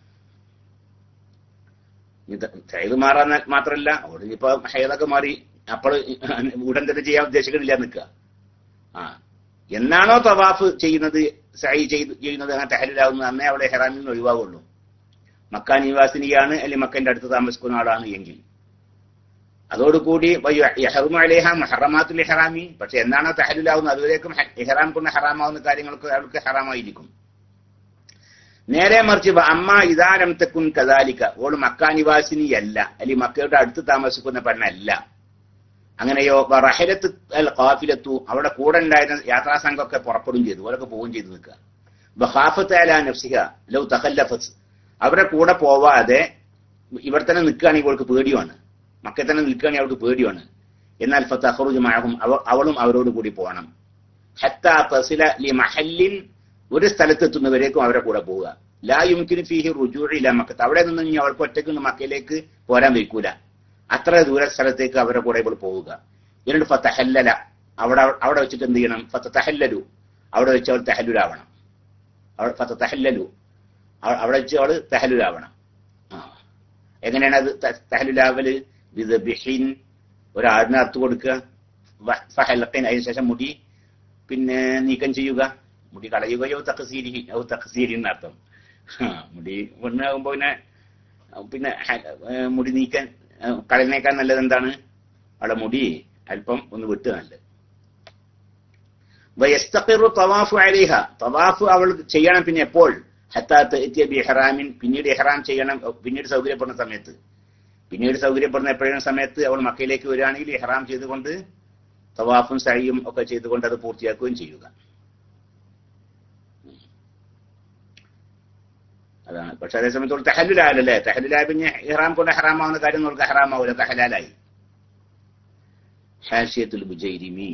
ഇത് ഹൈദ് മാറാൻ മാത്രല്ല അവിടെ ഇപ്പൊ ഹൈദൊക്കെ മാറി അപ്പോൾ ഉടൻ തന്നെ ചെയ്യാൻ ഉദ്ദേശിക്കുന്നില്ല നിൽക്കുക ആ എന്നാണോ തവാഫ് ചെയ്യുന്നത് സൈ ചെയ്ത് ചെയ്യുന്നത് അങ്ങനെ തെഹലിലാവുന്നത് അന്നേ അവിടെ ഹെറാമിൽ നിന്ന് ഒഴിവാകുള്ളൂ മക്ക നിവാസിനിയാണ് അല്ലെങ്കിൽ മക്കന്റെ അടുത്ത് താമസിക്കുന്ന ആളാണ് എങ്കിൽ അതോടുകൂടി അലേഹ ഹറമാത്തുൽ ഇഹ്റാമി പക്ഷെ എന്നാണോ തഹലിലാവുന്നത് അതുവരേക്കും ഹ- ഇഹ്റാം കൊണ്ട് ഹറാമാവുന്ന കാര്യങ്ങൾക്ക് അവൾക്ക് ഹറാമായിരിക്കും നേരെ മറിച്ച് വ അമ്മ ഇതാരം തെക്കുൻ കദാലിക്ക ഓൾ മക്ക നിവാസിനിയല്ല അല്ലെങ്കിൽ മക്കയുടെ അടുത്ത് താമസിക്കുന്ന പെണ്ണല്ല അങ്ങനെയോ വ റഹലത്ത് അൽ ഖാഫിലത്തു അവിടെ കൂടെ ഉണ്ടായിരുന്ന യാത്രാ സംഘമൊക്കെ പുറപ്പെടുകയും ചെയ്തു ഓരൊക്കെ പോവുകയും ചെയ്തു നിൽക്കുക ബഹാഫത്ത് അല നഫ്സിക ലൗ തഖല്ലഫത്ത് അവരുടെ കൂടെ പോവാതെ ഇവിടെ തന്നെ നിൽക്കുകയാണെങ്കിൽ അവൾക്ക് പേടിയാണ് മക്കയിൽ തന്നെ നിൽക്കുകയാണെങ്കിൽ അവൾക്ക് പേടിയാണ് എന്നാൽ ഫത്തഹറുജ് മഴകും അവളും അവരോട് കൂടി പോകണം ഹത്താ തസില ലി മഹല്ലിൻ ഒരു സ്ഥലത്തെത്തുന്നവരേക്കും അവരെ കൂടെ പോവുക ലാ യുംകിന് ഫീഹി റുജൂഇല മക്കത്ത് അവിടെ നിന്ന് ഇനി അവൾക്ക് ഒറ്റയ്ക്ക് നിന്ന് മക്കയിലേക്ക് പോരാൻ വയ്ക്കൂല അത്ര ദൂര സ്ഥലത്തേക്ക് അവരെ കൂടെ ഇവൾ പോവുക എന്നിട്ട് ഫത്തഹല്ലല അവിടെ അവിടെ വെച്ചിട്ട് എന്ത് ചെയ്യണം ഫത്തഹല്ലലു അവിടെ വെച്ച് അവൾ തഹല്ലുലാവണം അവിടെ ഫത്തഹല്ലലു അവ- അവിടെ വെച്ച് അവള് തഹലുലാവണം ആ എങ്ങനെയാണ് അത് ത- തഹലുലാവല് ബിഹിൻ ഒരാടിനെ അറുത്ത് കൊടുക്കുക വ- ഫഹലഖിൻ അതിന് ശേഷം മുടി പിന്നെ നീക്കം ചെയ്യുക മുടി കളയുകയോ തക്കസീരി ഔ തക്കസീരി എന്നർത്ഥം ആ, മുടി പെണ്ണാകുമ്പോ പിന്നെ പിന്നെ ഹ- ഏ, മുടി നീക്കാൻ ഏ, കളയുന്നേക്കാൾ നല്ലത് എന്താണ് അവിടെ മുടി അല്പം ഒന്ന് വിട്ട് നല്ലത് വയസ്തഖിറു തവാഫു അലൈഹ തവാഫ് അവൾ ചെയ്യണം പിന്നെ എപ്പോൾ ഹത്താത്ത് എത്തിയ ബി ഇഹ്റാമിൻ പിന്നീട് ഇഹ്റാം ചെയ്യണം പിന്നീട് സൗകര്യപ്പെടുന്ന സമയത്ത് പിന്നീട് സൗകര്യപ്പെടുന്ന എപ്പോഴും സമയത്ത് അവൾ മക്കയിലേക്ക് വരികയാണെങ്കിൽ ഇഹ്റാം ചെയ്തുകൊണ്ട് തവാഫും സഴിയും ഒക്കെ ചെയ്തുകൊണ്ട് അത് പൂർത്തിയാക്കുകയും ചെയ്യുക അതാണ് പക്ഷെ അതേ സമയത്ത് തെഹലുലായല്ലേ തെഹലുലായ പിന്നെ ഇഹ്റാം കൊണ്ട് ഹറാമാവുന്ന കാര്യം നമുക്ക് ഹറാമാവൂല തെഹലാലായി ഹാഷിയത്തുൽ ബുജൈരിമി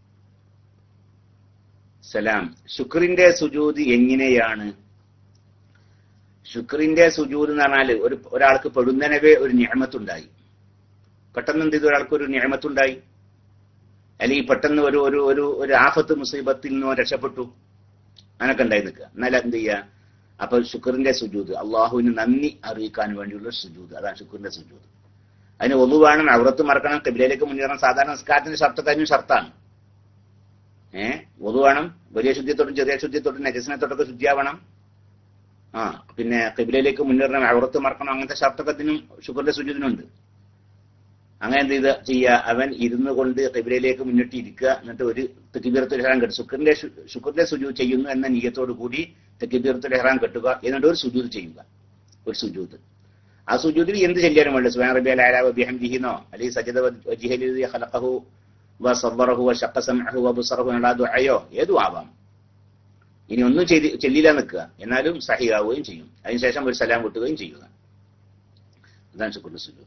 സലാം ശുക്രിന്റെ സുജൂദ് എങ്ങനെയാണ് ശുക്രിന്റെ സുജൂദ് എന്ന് പറഞ്ഞാൽ ഒരു ഒരാൾക്ക് പെടുന്നനവേ ഒരു ഞാമത്തുണ്ടായി പെട്ടെന്ന് എന്ത് ചെയ്തു ഒരാൾക്ക് ഒരു ഞാമത്തുണ്ടായി അല്ലെങ്കിൽ പെട്ടെന്ന് ഒരു ഒരു ഒരു ഒരു ആഫത്ത് മുസീബത്തിൽ നിന്നോ രക്ഷപ്പെട്ടു അങ്ങനൊക്കെ ഉണ്ടായി നിൽക്കുക എന്നാൽ എന്ത് ചെയ്യുക അപ്പൊ ശുക്രിന്റെ സുജൂദ് അള്ളാഹുവിന് നന്ദി അറിയിക്കാൻ വേണ്ടിയുള്ള സുജൂദ് അതാണ് ശുക്രിന്റെ സുജൂദ് അതിന് ഒന്നു വേണം അവിടത്ത് മറക്കണം കബിലയിലേക്ക് മുന്നേറണം സാധാരണ നിസ്കാരത്തിന്റെ ഷർത്ത് കഴിഞ്ഞ ഷർത്താണ് ഏഹ് ഒതു വേണം വലിയ ശുദ്ധിയത്തോടും ചെറിയ ശുദ്ധിയത്തോടും നജസിനെ തൊട്ടൊക്കെ ശുദ്ധിയാവണം ആ പിന്നെ കബിലയിലേക്ക് മുന്നേറണം അവിടത്ത് മറക്കണം അങ്ങനത്തെ ഷർട്ടൊക്കെ ഇതിനും ശുക്രിന്റെ സുജൂദിനുണ്ട് അങ്ങനെ എന്ത് ചെയ്ത് ചെയ്യുക അവൻ ഇരുന്നു കൊണ്ട് കബിലയിലേക്ക് മുന്നിട്ട് ഇരിക്കുക എന്നിട്ട് ഒരു തെക്കിബീറത്തുൽ ഹെറാൻ കെട്ടും ശുക്രന്റെ ശുക്രന്റെ സുജൂദ് ചെയ്യുന്നു എന്ന നീയത്തോടു കൂടി തെക്കിബീറത്തുൽ ഹെറാൻ കെട്ടുക എന്നിട്ട് ഒരു സുജൂദ് ചെയ്യുക ഒരു സുജൂദ് ആ സുജൂദിൽ എന്ത് ചെല്ലാനും വേണ്ട സുബാൻ റബി അലാല ബിഹംദിഹിനോ അല്ലെങ്കിൽ സജദ വജിഹലി ഖലഖഹു വസവറഹു വശഖ സമഅഹു വബസറഹു എന്നുള്ള ദുആയോ ഏതും ആവാം ഇനി ഒന്നും ചെയ്ത് ചെല്ലില്ല നിൽക്കുക എന്നാലും സഹിയാവുകയും ചെയ്യും അതിനുശേഷം ഒരു സലാം കിട്ടുകയും ചെയ്യുക അതാണ് ശുക്രന്റെ സുജൂദ്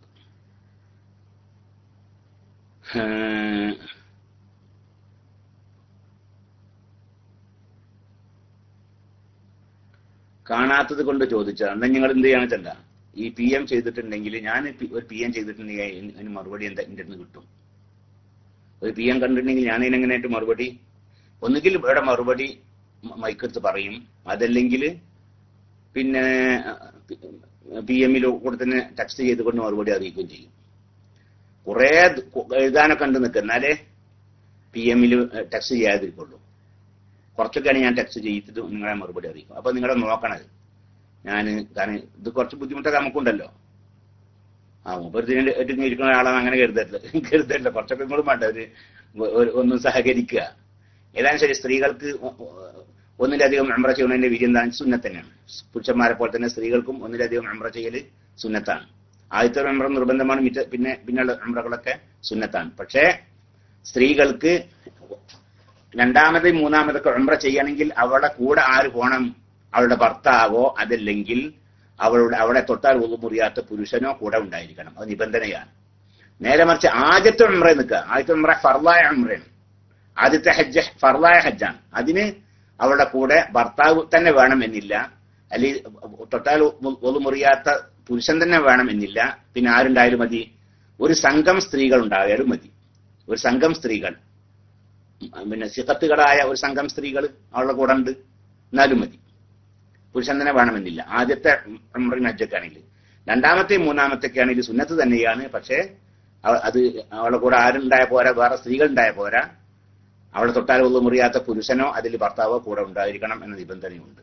കാണാത്തത് കൊണ്ട് ചോദിച്ചതാണ് എന്നാൽ നിങ്ങൾ എന്ത് ചെയ്യാന്ന് വെച്ചല്ല ഈ പി എം ചെയ്തിട്ടുണ്ടെങ്കിൽ ഞാൻ ഒരു പി എം ചെയ്തിട്ടുണ്ടെങ്കിൽ അതിന് മറുപടി എന്താ എൻ്റെ അടുത്ത് കിട്ടും ഒരു പി എം കണ്ടിട്ടുണ്ടെങ്കിൽ ഞാൻ ഇതിനെങ്ങനെയായിട്ട് മറുപടി ഒന്നുകിൽ ഇവിടെ മറുപടി മൈക്കെടുത്ത് പറയും അതല്ലെങ്കിൽ പിന്നെ പി എമ്മിൽ കൂടെ തന്നെ ടെക്സ്റ്റ് ചെയ്തുകൊണ്ട് മറുപടി അറിയിക്കുകയും ചെയ്യും കുറെ എഴുതാനൊക്കെ ഉണ്ട് നിൽക്കുക എന്നാലേ പി എമ്മിൽ ടെക്സ്റ്റ് ചെയ്യാതിരിക്കുള്ളൂ കുറച്ചൊക്കെയാണ് ഞാൻ ടെക്സ്റ്റ് ചെയ്തിട്ട് നിങ്ങളെ മറുപടി അറിയിക്കും അപ്പൊ നിങ്ങളെ നോക്കണത് ഞാൻ കാരണം ഇത് കുറച്ച് ബുദ്ധിമുട്ടൊക്കെ നമുക്കുണ്ടല്ലോ ആ മൂപ്പരത്തിന് ഇരിക്കുന്ന ആളാണ് അങ്ങനെ കരുതരുത് കരുതരില്ല കുറച്ചൊക്കെ ഇങ്ങോട്ടും വേണ്ട ഒരു ഒന്നും സഹകരിക്കുക ഏതായാലും ശരി സ്ത്രീകൾക്ക് ഒന്നിലധികം അമ്ര ചെയ്യുന്നതിന്റെ വിജയം എന്താണ് സുന്നത്ത് തന്നെയാണ് പുരുഷന്മാരെ പോലെ തന്നെ സ്ത്രീകൾക്കും ഒന്നിലധികം അമ്ര ചെയ്യൽ സുന്നത്താണ് ആദ്യത്തെ മെമ്പർ നിർബന്ധമാണ് മിറ്റ പിന്നെ പിന്നെയുള്ള മെമ്പറുകളൊക്കെ സുന്നത്താണ് പക്ഷേ സ്ത്രീകൾക്ക് രണ്ടാമത് മൂന്നാമതൊക്കെ ഉംറ ചെയ്യണമെങ്കിൽ അവളുടെ കൂടെ ആര് പോണം അവളുടെ ഭർത്താവോ അതല്ലെങ്കിൽ അവളുടെ അവളെ തൊട്ടാൽ ഒന്നും മുറിയാത്ത പുരുഷനോ കൂടെ ഉണ്ടായിരിക്കണം അത് നിബന്ധനയാണ് നേരെ മറിച്ച് ആദ്യത്തെ ഉംറ നിൽക്കുക ആദ്യത്തെ ഉംറ ഫർലായ ഉംറയാണ് ആദ്യത്തെ ഹജ്ജ് ഫർലായ ഹജ്ജാണ് അതിന് അവളുടെ കൂടെ ഭർത്താവ് തന്നെ വേണമെന്നില്ല അല്ലെങ്കിൽ തൊട്ടാൽ ഒന്നു മുറിയാത്ത പുരുഷൻ തന്നെ വേണമെന്നില്ല പിന്നെ ആരുണ്ടായാലും മതി ഒരു സംഘം സ്ത്രീകൾ ഉണ്ടായാലും മതി ഒരു സംഘം സ്ത്രീകൾ പിന്നെ സിഖത്തുകളായ ഒരു സംഘം സ്ത്രീകൾ അവളുടെ കൂടെ ഉണ്ട് എന്നാലും മതി പുരുഷൻ തന്നെ വേണമെന്നില്ല ആദ്യത്തെ ഹജ്ജൊക്കെ ആണെങ്കിൽ രണ്ടാമത്തെ മൂന്നാമത്തൊക്കെ ആണെങ്കിൽ സുന്നത്ത് തന്നെയാണ് പക്ഷേ അത് അവളുടെ കൂടെ ആരുണ്ടായ പോരാ വേറെ സ്ത്രീകൾ ഉണ്ടായ പോരാ അവളെ തൊട്ടാൽ ഒന്നും മുറിയാത്ത പുരുഷനോ അതിൽ ഭർത്താവോ കൂടെ ഉണ്ടായിരിക്കണം എന്ന നിബന്ധനയുണ്ട്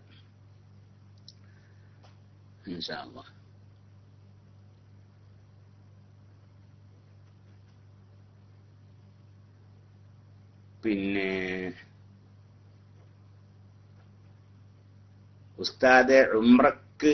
ഇൻഷാ അള്ളാഹ് പിന്നെ ഉസ്താദെ ഉംറക്ക്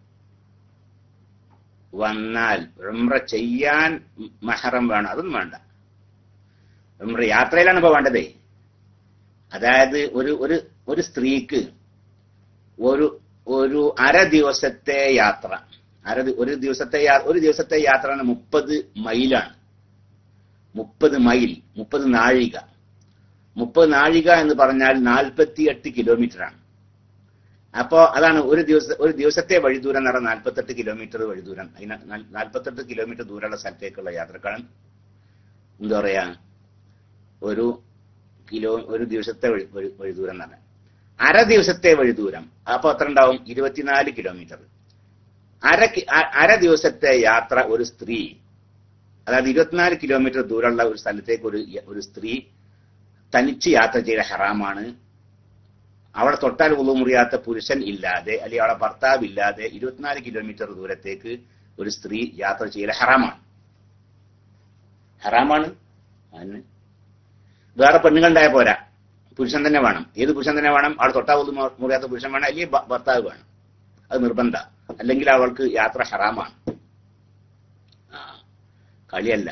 വന്നാൽ ഉംറ ചെയ്യാൻ മഹറം വേണം അതൊന്നും വേണ്ട ഉംറ യാത്രയിലാണ് ഇപ്പൊ വേണ്ടതേ അതായത് ഒരു ഒരു ഒരു സ്ത്രീക്ക് ഒരു ഒരു അര ദിവസത്തെ യാത്ര അര ഒരു ദിവസത്തെ ഒരു ദിവസത്തെ യാത്ര മുപ്പത് മൈലാണ് മുപ്പത് മൈൽ മുപ്പത് നാഴിക മുപ്പത് നാഴിക എന്ന് പറഞ്ഞാൽ നാൽപ്പത്തി എട്ട് കിലോമീറ്റർ ആണ് അപ്പോ അതാണ് ഒരു ദിവസ ഒരു ദിവസത്തെ വഴിദൂരം എന്ന് പറഞ്ഞാൽ നാൽപ്പത്തെട്ട് കിലോമീറ്റർ വഴിദൂരം അതിന് നാൽപ്പത്തെട്ട് കിലോമീറ്റർ ദൂരമുള്ള സ്ഥലത്തേക്കുള്ള യാത്രക്കാണ് എന്താ പറയാ ഒരു കിലോ ഒരു ദിവസത്തെ വഴി വഴിദൂരം എന്ന് പറഞ്ഞാൽ അര ദിവസത്തെ വഴിദൂരം അപ്പൊ എത്ര ഉണ്ടാവും ഇരുപത്തിനാല് കിലോമീറ്റർ അര അര ദിവസത്തെ യാത്ര ഒരു സ്ത്രീ അതായത് ഇരുപത്തിനാല് കിലോമീറ്റർ ദൂരമുള്ള ഒരു സ്ഥലത്തേക്ക് ഒരു ഒരു സ്ത്രീ തനിച്ച് യാത്ര ചെയ്ത ഹറാമാണ് അവളെ തൊട്ടാൽ ഉള്ളു മുറിയാത്ത പുരുഷൻ ഇല്ലാതെ അല്ലെങ്കിൽ അവളെ ഭർത്താവ് ഇല്ലാതെ ഇരുപത്തിനാല് കിലോമീറ്റർ ദൂരത്തേക്ക് ഒരു സ്ത്രീ യാത്ര ചെയ്യൽ ഹറാമാണ് ഹറാമാണ് അതിന് വേറെ പെണ്ണുങ്ങളുണ്ടായ പോരാ പുരുഷൻ തന്നെ വേണം ഏത് പുരുഷൻ തന്നെ വേണം അവൾ തൊട്ടാൽ ഉള്ളു മുറിയാത്ത പുരുഷൻ വേണം അല്ലെങ്കിൽ ഭർത്താവ് വേണം അത് നിർബന്ധ അല്ലെങ്കിൽ അവൾക്ക് യാത്ര ഹറാമാണ് ആ കളിയല്ല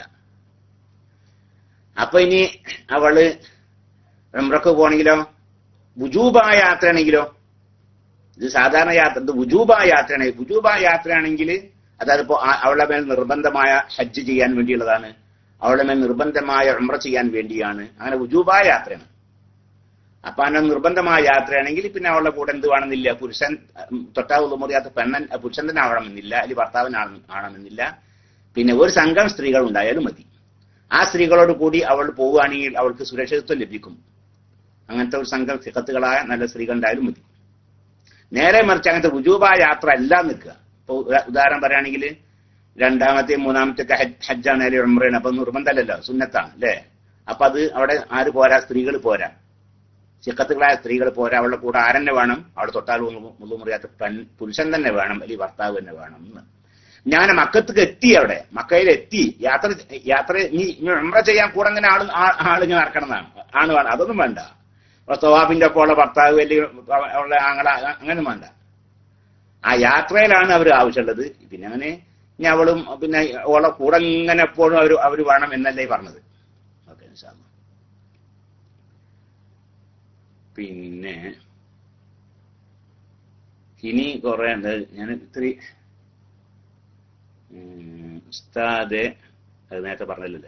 അപ്പൊ ഇനി അവള് ഉംറക്ക് പോണെങ്കിലോ വുജൂബായ യാത്രയാണെങ്കിലോ ഇത് സാധാരണ യാത്ര ഇത് വുജൂബായ യാത്രയാണെങ്കിൽ വുജൂബായ യാത്രയാണെങ്കിൽ അതായത് ഇപ്പോ അവളുടെ മേൽ നിർബന്ധമായ ഹജ്ജ് ചെയ്യാൻ വേണ്ടിയുള്ളതാണ് അവളുടെ മേൽ നിർബന്ധമായ ഉംറ ചെയ്യാൻ വേണ്ടിയാണ് അങ്ങനെ ഉജൂബായ യാത്രയാണ് അപ്പൊ അങ്ങനെ നിർബന്ധമായ യാത്രയാണെങ്കിൽ പിന്നെ അവളുടെ കൂടെ എന്ത് വേണമെന്നില്ല പുരുഷൻ ഉം, തൊട്ടാവുള്ള മുറിയാത്ത പെണ്ണൻ അഹ് പുരുഷൻ തന്നെ ആവണമെന്നില്ല അല്ലെങ്കിൽ ഭർത്താവിനാണ് ആവണമെന്നില്ല പിന്നെ ഒരു സംഘം സ്ത്രീകൾ ഉണ്ടായാലും മതി ആ സ്ത്രീകളോട് കൂടി അവൾ പോവുകയാണെങ്കിൽ അവൾക്ക് സുരക്ഷിതത്വം ലഭിക്കും അങ്ങനത്തെ ഒരു സംഘം ഫിഖത്തുകളായ നല്ല സ്ത്രീകൾ ഉണ്ടായാലും മതി നേരെ മറിച്ച് അങ്ങനത്തെ രുജൂബായ യാത്ര അല്ല നിൽക്കുക ഇപ്പൊ ഉദാ- ഉദാഹരണം പറയുകയാണെങ്കിൽ രണ്ടാമത്തെ മൂന്നാമത്തെ ഒക്കെ ഹജ്ജ് ഹജ്ജാണ് അല്ലെങ്കിൽ ഉംറയാണ് അപ്പൊ നിർബന്ധമല്ലല്ലോ സുന്നത്താണ് അല്ലേ അപ്പൊ അത് അവിടെ ആര് പോരാ സ്ത്രീകൾ പോരാ ചിക്കത്തുകളായ സ്ത്രീകൾ പോരാ അവളുടെ കൂടെ ആരെന്നെ വേണം അവിടെ തൊട്ടാൽ മുള്ളു മുറിയാത്ത പെൺ പുരുഷൻ തന്നെ വേണം അല്ലെങ്കിൽ ഭർത്താവ് തന്നെ വേണം എന്ന് ഞാൻ മക്കത്തേക്ക് എത്തി അവിടെ മക്കയിൽ എത്തി യാത്ര യാത്ര നീ ഉംറ ചെയ്യാൻ കൂടെ അങ്ങനെ ആള് ആ- ആളിങ്ങനെ നടക്കണം എന്നാണ് ആണ് വേണം അതൊന്നും വേണ്ട സവാബിന്റെ ഒപ്പം ഉള്ള ഭർത്താവ് അല്ലെങ്കിൽ ഉള്ള ആങ്ങള അങ്ങനെ വേണ്ട ആ യാത്രയിലാണ് അവർ ആവശ്യമുള്ളത് പിന്നെ അങ്ങനെ ഇനി അവളും പിന്നെ ഓളെ കൂടെ ഇങ്ങനെ എപ്പോഴും അവർ അവർ വേണം എന്നല്ലേ പറഞ്ഞത് ഓക്കെ പിന്നെ ഇനി കുറെ ഉണ്ട് ഞാൻ ഇത്തിരി ഉം, ഉസ്താദ് അത് നേരത്തെ പറഞ്ഞല്ലേ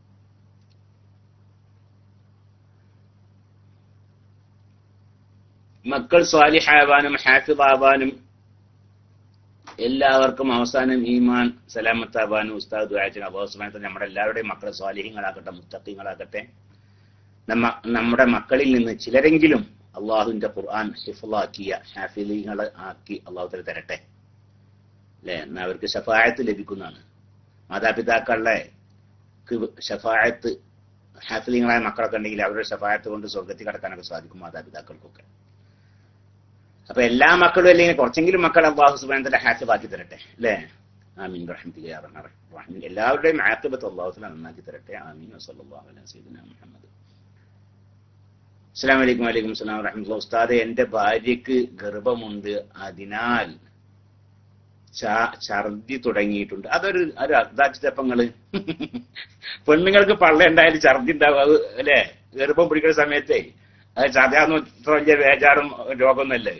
മക്കൾ സ്വാലിഹാവാനും ഹാഫിദാവാനും എല്ലാവർക്കും അവസാനം ഈമാൻ സലാമത്താവാനും ഉസ്താദ് ദുആത്തിന് അബോസ്മാനത്തെ നമ്മുടെ എല്ലാവരുടെയും മക്കളെ സ്വാലിഹ്യങ്ങളാകട്ടെ മുത്തഖീങ്ങളാകട്ടെ നമ്മ നമ്മുടെ മക്കളിൽ നിന്ന് ചിലരെങ്കിലും അള്ളാഹുവിന്റെ ഖുർആൻ ഹിഫലാക്കിയ ഹാഫിലിങ്ങളെ ആക്കി അള്ളാഹു തല തരട്ടെ അല്ലെ എന്നാ അവർക്ക് ഷഫായത്ത് ലഭിക്കുന്നതാണ് മാതാപിതാക്കളുടെ ഷഫായത്ത് ഹാഫിലിങ്ങളായ മക്കളൊക്കെ ഉണ്ടെങ്കിൽ അവരുടെ ഷഫായത്ത് കൊണ്ട് സ്വർഗത്തിൽ കടക്കാനൊക്കെ സാധിക്കും മാതാപിതാക്കൾക്കൊക്കെ അപ്പൊ എല്ലാ മക്കളും അല്ലെങ്കിൽ കുറച്ചെങ്കിലും മക്കൾ അള്ളാഹു സുബാനത്തിന്റെ ഹാഫിലാക്കി തരട്ടെ അല്ലേ ആമീൻ റഹ്മത്തിലെ റഹ്മീൻ എല്ലാവരുടെയും ആക്കിബത്ത് അള്ളാഹുസിനെ നന്നാക്കി തരട്ടെ ആമീൻ വസല്ലല്ലാഹു അലാ സയ്യിദിനാ മുഹമ്മദ് അസ്സലാമു അലൈക്കും വലൈക്കും സ്ലാം വറഹ്മത്തുള്ളാഹി ഉസ്താദെ എന്റെ ഭാര്യക്ക് ഗർഭമുണ്ട് അതിനാൽ ച- ഛർദി തുടങ്ങിയിട്ടുണ്ട് അതൊരു ഒരു അർദ്ധാച്ചിതപ്പങ്ങള് പെണ്ണുങ്ങൾക്ക് പള്ള ഉണ്ടായാലും ഛർദി ഉണ്ടാവും അത് അല്ലേ ഗർഭം പിടിക്കുന്ന സമയത്തേ അത് ഛർദിയാന്ന് ഇത്ര വലിയ വേജാറും രോഗമൊന്നുമല്ലേ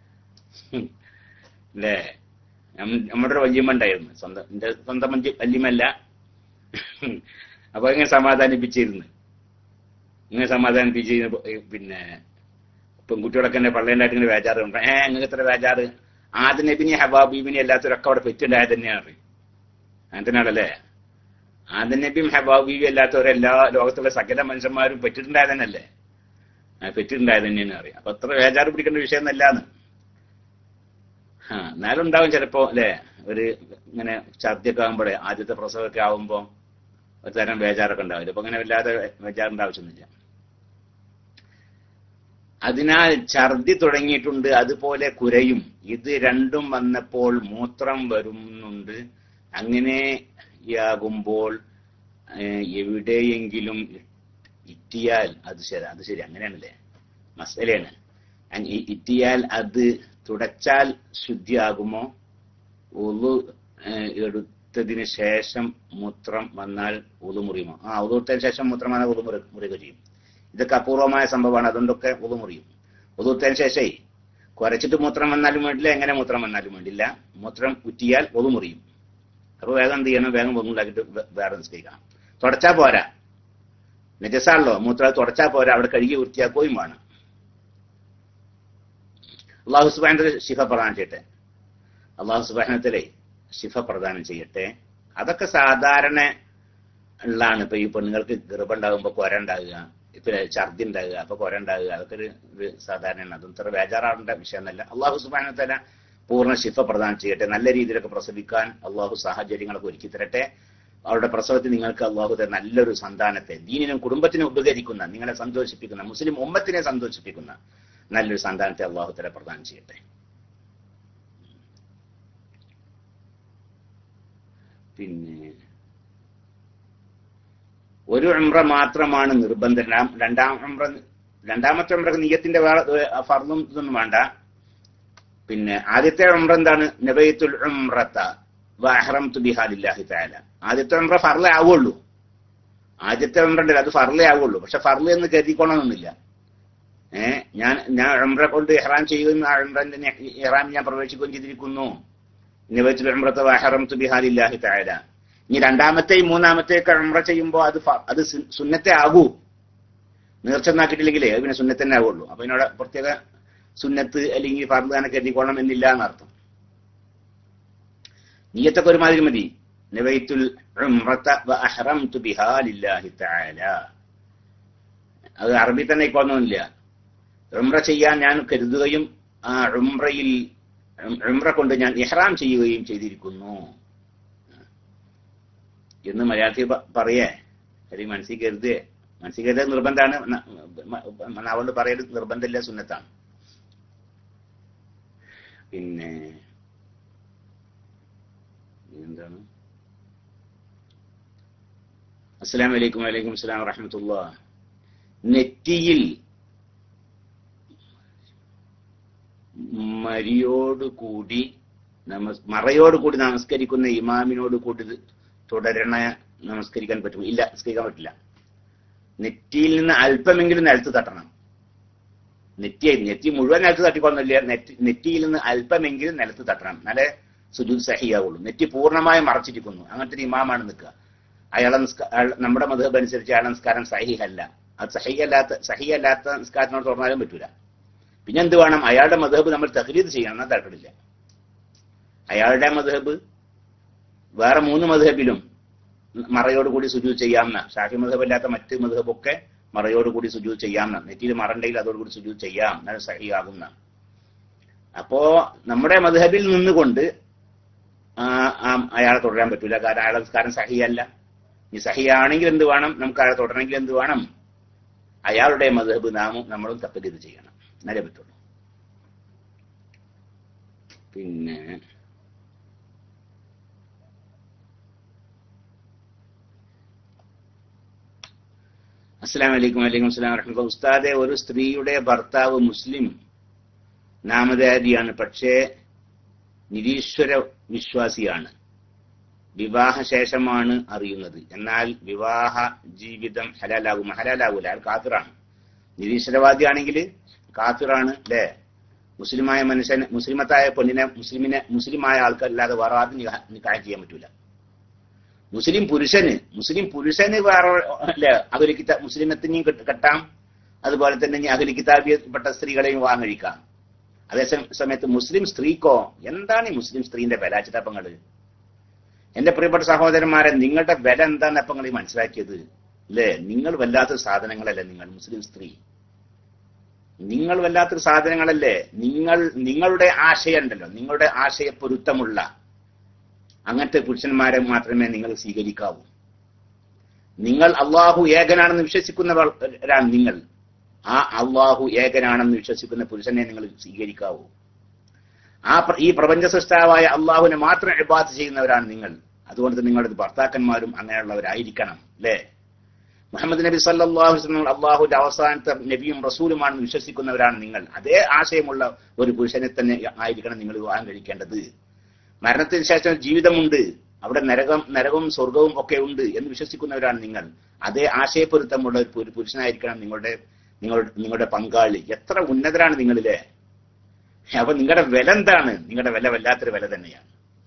അല്ലേ നം- നമ്മുടെ ഒരു വല്യമ്മ ഉണ്ടായിരുന്നു സ്വന്തം എന്റെ സ്വന്തം വല്യ- വല്യമ്മല്ല അപ്പൊ ഇങ്ങനെ സമാധാനിപ്പിച്ചിരുന്നു ഇങ്ങനെ സമാധാനിപ്പിച്ച് കഴിഞ്ഞപ്പോ, ഏ, പിന്നെ പെൺകുട്ടികളൊക്കെ എന്നെ പള്ളേണ്ടായിട്ട് ഇങ്ങനെ വേജാറ് ഉണ്ട് ഏ നിങ്ങൾക്ക് ഇത്ര വേജാറ് ആദ്യ നബിനി ഹബാബീബിനി എല്ലാത്തവരൊക്കെ അവിടെ പെറ്റുണ്ടായത് തന്നെയാണ് പറയും. അങ്ങനെ തന്നെയാണല്ലേ ആദ്യ നബിയും ഹബാബീബി അല്ലാത്തവരെല്ലാ ലോകത്തുള്ള സകല മനുഷ്യന്മാരും പെറ്റിട്ടുണ്ടായത് തന്നെയല്ലേ ആ പെറ്റിട്ടുണ്ടായത് തന്നെയാണ് അറിയാം അപ്പൊ അത്ര വേജാറ് പിടിക്കേണ്ട വിഷയം എന്നല്ലാന്ന് ആ എന്നാലും ഉണ്ടാവും ചിലപ്പോ അല്ലേ ഒരു ഇങ്ങനെ ഛർദിയൊക്കെ ആകുമ്പോഴേ ആദ്യത്തെ പ്രസവമൊക്കെ ആവുമ്പോ ഒരു തരം വേജാറൊക്കെ ഉണ്ടാവും ഇതിപ്പോ അങ്ങനെ വല്ലാതെ വേജാറിന്റെ ആവശ്യമൊന്നുമില്ല അതിനാൽ ഛർദി തുടങ്ങിയിട്ടുണ്ട് അതുപോലെ കുരയും ഇത് രണ്ടും വന്നപ്പോൾ മൂത്രം വരുന്നുണ്ട് അങ്ങനെയാകുമ്പോൾ ഏഹ്, എവിടെയെങ്കിലും ഇറ്റിയാൽ അത് ശരി അത് ശരി അങ്ങനെയാണല്ലേ മസലയാണ് അങ് ഇ- ഇറ്റിയാൽ അത് തുടച്ചാൽ ശുദ്ധിയാകുമോ ഉളു ഏഹ്, എടുത്തതിന് ശേഷം മൂത്രം വന്നാൽ ഉളു മുറിയുമോ ആ ഉളു എടുത്തതിന് ശേഷം മൂത്രം വന്നാൽ ഉളു മുറി മുറിയുക ചെയ്യും ഇതൊക്കെ അപൂർവമായ സംഭവമാണ് അതുകൊണ്ടൊക്കെ ഉളു മുറിയും ഉളു എടുത്തതിന് ശേഷേ കുരച്ചിട്ട് മൂത്രം വന്നാലും വേണ്ടില്ല എങ്ങനെ മൂത്രം വന്നാലും വേണ്ടില്ല മൂത്രം ഉറ്റിയാൽ ഉളു മുറിയും അപ്പൊ വേഗം എന്ത് ചെയ്യണം വേഗം ഒന്നുണ്ടാക്കിയിട്ട് വേറെ നിസ്കരിക്കണം തുടച്ചാ പോരാ നജസാണല്ലോ മൂത്രം തുടച്ചാ പോരാ അവിടെ കഴുകി വൃത്തിയാക്കുകയും വേണം അള്ളാഹു സുബാനത്തിലെ ശിഫ പ്രദാനം ചെയ്യട്ടെ അള്ളാഹു സുബാനത്തിലെ ശിഫ പ്രദാനം ചെയ്യട്ടെ അതൊക്കെ സാധാരണ ഉള്ളതാണ് ഇപ്പൊ ഈ പെണ്ണുങ്ങൾക്ക് ഗർഭം ഉണ്ടാകുമ്പോ കൊര ഉണ്ടാകുക ഇപ്പൊ ഛർദി ഉണ്ടാകുക അപ്പൊ കൊര ഉണ്ടാകുക അതൊക്കെ ഒരു ഒരു സാധാരണയാണ് അതും ഇത്ര ബേജാറാവേണ്ട വിഷയമൊന്നല്ല അള്ളാഹു സുബാനത്തല പൂർണ്ണ ശിഫ പ്രദാനം ചെയ്യട്ടെ നല്ല രീതിയിലൊക്കെ പ്രസവിക്കാൻ അള്ളാഹു സാഹചര്യങ്ങളൊക്കെ ഒരുക്കി തരട്ടെ അവരുടെ പ്രസവത്തിൽ നിങ്ങൾക്ക് അള്ളാഹു തരുന്ന നല്ലൊരു സന്താനത്തെ ദീനിനും കുടുംബത്തിനും ഉപകരിക്കുന്ന നിങ്ങളെ സന്തോഷിപ്പിക്കുന്ന മുസ്ലിം ഉമ്മത്തിനെ സന്തോഷിപ്പിക്കുന്ന നല്ലൊരു സന്താനത്തെ അള്ളാഹു തല പ്രദാനം ചെയ്യട്ടെ പിന്നെ ഒരു ഉംറ മാത്രമാണ് നിർബന്ധം രണ്ടാം- രണ്ടാം ഉംറ രണ്ടാമത്തെ ഉംറ നീയത്തിന്റെ വേറെ ഏഹ്, ഫർളും ഇതൊന്നും വേണ്ട പിന്നെ ആദ്യത്തെ ഉംറ എന്താണ് നബയത്തുൽ ഉംറത്ത വഹറം തുബിഹാലില്ലാഹി തആല ആദ്യത്തെ ഉംറ ഫർളേ ആവുള്ളൂ ആദ്യത്തെ ഉംറ ഉണ്ടല്ലോ അത് ഫർളേ ആവുള്ളൂ പക്ഷെ ഫർള് എന്ന് കരുതിക്കൊള്ളണമെന്നില്ല ഏഹ് ഞാൻ ഞാൻ ഉംറ കൊണ്ട് ഇഹ്റാം ചെയ്യുകയും ആ ഉംറന്റെ ഇഹ്റാം ഞാൻ പ്രവേശിക്കുകയും ചെയ്തിരിക്കുന്നു നബയത്തുൽ ഉംറത്ത വഹറം തുബിഹാലില്ലാഹി തആല ഇനി രണ്ടാമത്തെയും മൂന്നാമത്തെയൊക്കെ ഉംറ ചെയ്യുമ്പോൾ അത് ഫ- അത് സു- സുന്നത്തെ ആകൂ നേർച്ച ഒന്നാക്കിയിട്ടില്ലെങ്കിലേ അത് പിന്നെ സുന്നത്ത് തന്നെ ആവുള്ളൂ അപ്പൊ ഇതിനോട് പ്രത്യേക സുന്നത്ത് അല്ലെങ്കിൽ ഫർദാനൊക്കെ എത്തിക്കൊള്ളണം എന്നില്ല എന്നർത്ഥം നീയത്തൊക്കെ ഒരുമാതിരി മതി നവൈത്തുൽ ഉംറത വ അഹ്റംതു ബിഹാ ലില്ലാഹി തആല അത് അറബി തന്നെ ഇക്കൊന്നുമില്ല ഉംറ ചെയ്യാൻ ഞാൻ കരുതുകയും ആ ഉംറയിൽ ഉംറ കൊണ്ട് ഞാൻ ഇഹ്റാം ചെയ്യുകയും ചെയ്തിരിക്കുന്നു എന്ന് മലയാളത്തിൽ പ- പറയേ അല്ലെങ്കിൽ മനസ്സിൽ കരുതേ മനസ്സിൽ കരുതൽ നിർബന്ധമാണ് ന- മ- നാവുകൊണ്ട് പറയൽ നിർബന്ധമില്ല സുന്നത്താണ് പിന്നെ എന്താണ് അസ്സലാം വലൈക്കും വലൈക്കും അസ്സലാം വറഹമത്തുള്ള നെറ്റിയിൽ മരിയോട് കൂടി നമസ് മറയോട് കൂടി നമസ്കരിക്കുന്ന ഇമാമിനോട് കൂടി ഇത് തുടരണ നമസ്കരിക്കാൻ പറ്റുമോ ഇല്ല നമസ്കരിക്കാൻ പറ്റില്ല നെറ്റിയിൽ നിന്ന് അല്പമെങ്കിലും നിലത്ത് തട്ടണം നെറ്റി നെറ്റി മുഴുവൻ നിലത്ത് തട്ടിക്കൊന്നില്ല നെറ്റി നെറ്റിയിൽ നിന്ന് അല്പമെങ്കിലും നിലത്ത് തട്ടണം എന്നാലേ സുജൂദ് സഹിയാവുള്ളൂ നെറ്റി പൂർണ്ണമായും മറച്ചിരിക്കുന്നു അങ്ങനത്തെ ഒരു ഇമാമാണ് നിൽക്കുക അയാളെ നിസ്ക- അയാൾ- നമ്മുടെ മധുഹബ് അനുസരിച്ച് അയാളെ നിസ്കാരം സഹിഹല്ല അത് സഹിയല്ലാത്ത സഹിയല്ലാത്ത നിസ്കാരത്തിനോട് തുറന്നാലും പറ്റൂല പിന്നെ എന്ത് വേണം അയാളുടെ മധുഹബ് നമ്മൾ തഹ്ലീദ് ചെയ്യണം എന്നാൽ തരപ്പെടില്ല അയാളുടെ മധുഹബ് വേറെ മൂന്ന് മധുഹബിലും മറയോട് കൂടി സുജൂദ് ചെയ്യാമെന്ന ഷാഫി മധുഹബ് അല്ലാത്ത മറ്റ് മധുഹബൊക്കെ മറയോട് കൂടി സുജൂദ് ചെയ്യാമെന്ന നെറ്റിയിൽ മറണ്ടെങ്കിൽ അതോടുകൂടി സുജൂദ് ചെയ്യാം എന്നാലും സഹിയാകുന്ന അപ്പോ നമ്മുടെ മധുഹബിൽ നിന്നുകൊണ്ട് ആ, ആ, അയാളെ തുടരാൻ പറ്റൂല കാരണം അയാളെ നിസ്കാരം സഹിയല്ല ഈ സഹിയാണെങ്കിൽ എന്ത് വേണം നമുക്ക് അയാളെ തുടരണമെങ്കിൽ എന്ത് വേണം അയാളുടെ മധുഹബ് നാമും നമ്മളും തപ്പലിത് ചെയ്യണം എന്നാലേ പറ്റുള്ളൂ പിന്നെ അസ്സലാം വലൈക്കും വലൈക്കും അസ്സലാം വറഹ്മത്തുള്ളാഹി ഉസ്താദെ ഒരു സ്ത്രീയുടെ ഭർത്താവ് മുസ്ലിം നാമധാരിയാണ് പക്ഷേ നിരീശ്വര വിശ്വാസിയാണ് വിവാഹശേഷമാണ് അറിയുന്നത് എന്നാൽ വിവാഹ ജീവിതം ഹലാലാകും ഹലാലാകൂല അയാൾ കാഫിറാണ് നിരീശ്വരവാദിയാണെങ്കിൽ കാഫിറാണ് അല്ലേ മുസ്ലിമായ മനുഷ്യൻ മുസ്ലിമത്തായ പെണ്ണിനെ മുസ്ലിമിനെ മുസ്ലിമായ ആൾക്കല്ലാതെ വേറെ ആദ്യം നിക്കാഹ് ചെയ്യാൻ പറ്റൂല മുസ്ലിം പുരുഷന് മുസ്ലിം പുരുഷന് വേറെ അല്ലെ അഖില കിതാ മുസ്ലിമത്തിനെയും കെട്ട് കെട്ടാം അതുപോലെ തന്നെ ഇനി അഖില കിതാബിയപ്പെട്ട സ്ത്രീകളെയും വിവാഹം കഴിക്കാം അതേ സമ- സമയത്ത് മുസ്ലിം സ്ത്രീക്കോ എന്താണ് ഈ മുസ്ലിം സ്ത്രീന്റെ വില ചിട്ടപ്പങ്ങള് എന്റെ പ്രിയപ്പെട്ട സഹോദരന്മാരെ നിങ്ങളുടെ വില എന്താന്ന് അപ്പൊ നിങ്ങൾ മനസ്സിലാക്കിയത് അല്ലേ നിങ്ങൾ വല്ലാത്ത സാധനങ്ങളല്ലേ നിങ്ങൾ മുസ്ലിം സ്ത്രീ നിങ്ങൾ വല്ലാത്തൊരു സാധനങ്ങളല്ലേ നിങ്ങൾ നിങ്ങളുടെ ആശയം ഉണ്ടല്ലോ നിങ്ങളുടെ ആശയ പൊരുത്തമുള്ള അങ്ങനത്തെ പുരുഷന്മാരെ മാത്രമേ നിങ്ങൾ സ്വീകരിക്കാവൂ നിങ്ങൾ അള്ളാഹു ഏകനാണെന്ന് വിശ്വസിക്കുന്നവരാണ് നിങ്ങൾ ആ അള്ളാഹു ഏകനാണെന്ന് വിശ്വസിക്കുന്ന പുരുഷനെ നിങ്ങൾ സ്വീകരിക്കാവൂ ആ പ്ര- ഈ പ്രപഞ്ച സൃഷ്ടാവായ അള്ളാഹുവിനെ മാത്രം ഇബാത്ത് ചെയ്യുന്നവരാണ് നിങ്ങൾ അതുകൊണ്ട് നിങ്ങളുടെ ഭർത്താക്കന്മാരും അങ്ങനെയുള്ളവരായിരിക്കണം അല്ലേ മുഹമ്മദ് നബി സല്ലല്ലാഹു അലൈഹി വസല്ലം അള്ളാഹുവിന്റെ അവസാനത്തെ നബിയും റസൂലുമാണെന്ന് വിശ്വസിക്കുന്നവരാണ് നിങ്ങൾ അതേ ആശയമുള്ള ഒരു പുരുഷനെ തന്നെ ആയിരിക്കണം നിങ്ങൾ വിവാഹം കഴിക്കേണ്ടത് മരണത്തിന് ശേഷം ജീവിതമുണ്ട് അവിടെ നരകം നരകവും സ്വർഗവും ഒക്കെ ഉണ്ട് എന്ന് വിശ്വസിക്കുന്നവരാണ് നിങ്ങൾ അതേ ആശയപ്പൊരുത്തമുള്ള ഒരു പുരു- പുരുഷനായിരിക്കണം നിങ്ങളുടെ നിങ്ങളുടെ നിങ്ങളുടെ പങ്കാളി എത്ര ഉന്നതരാണ് നിങ്ങളിലെ അപ്പൊ നിങ്ങളുടെ വില എന്താണ് നിങ്ങളുടെ വില വല്ലാത്തൊരു വില തന്നെയാണ്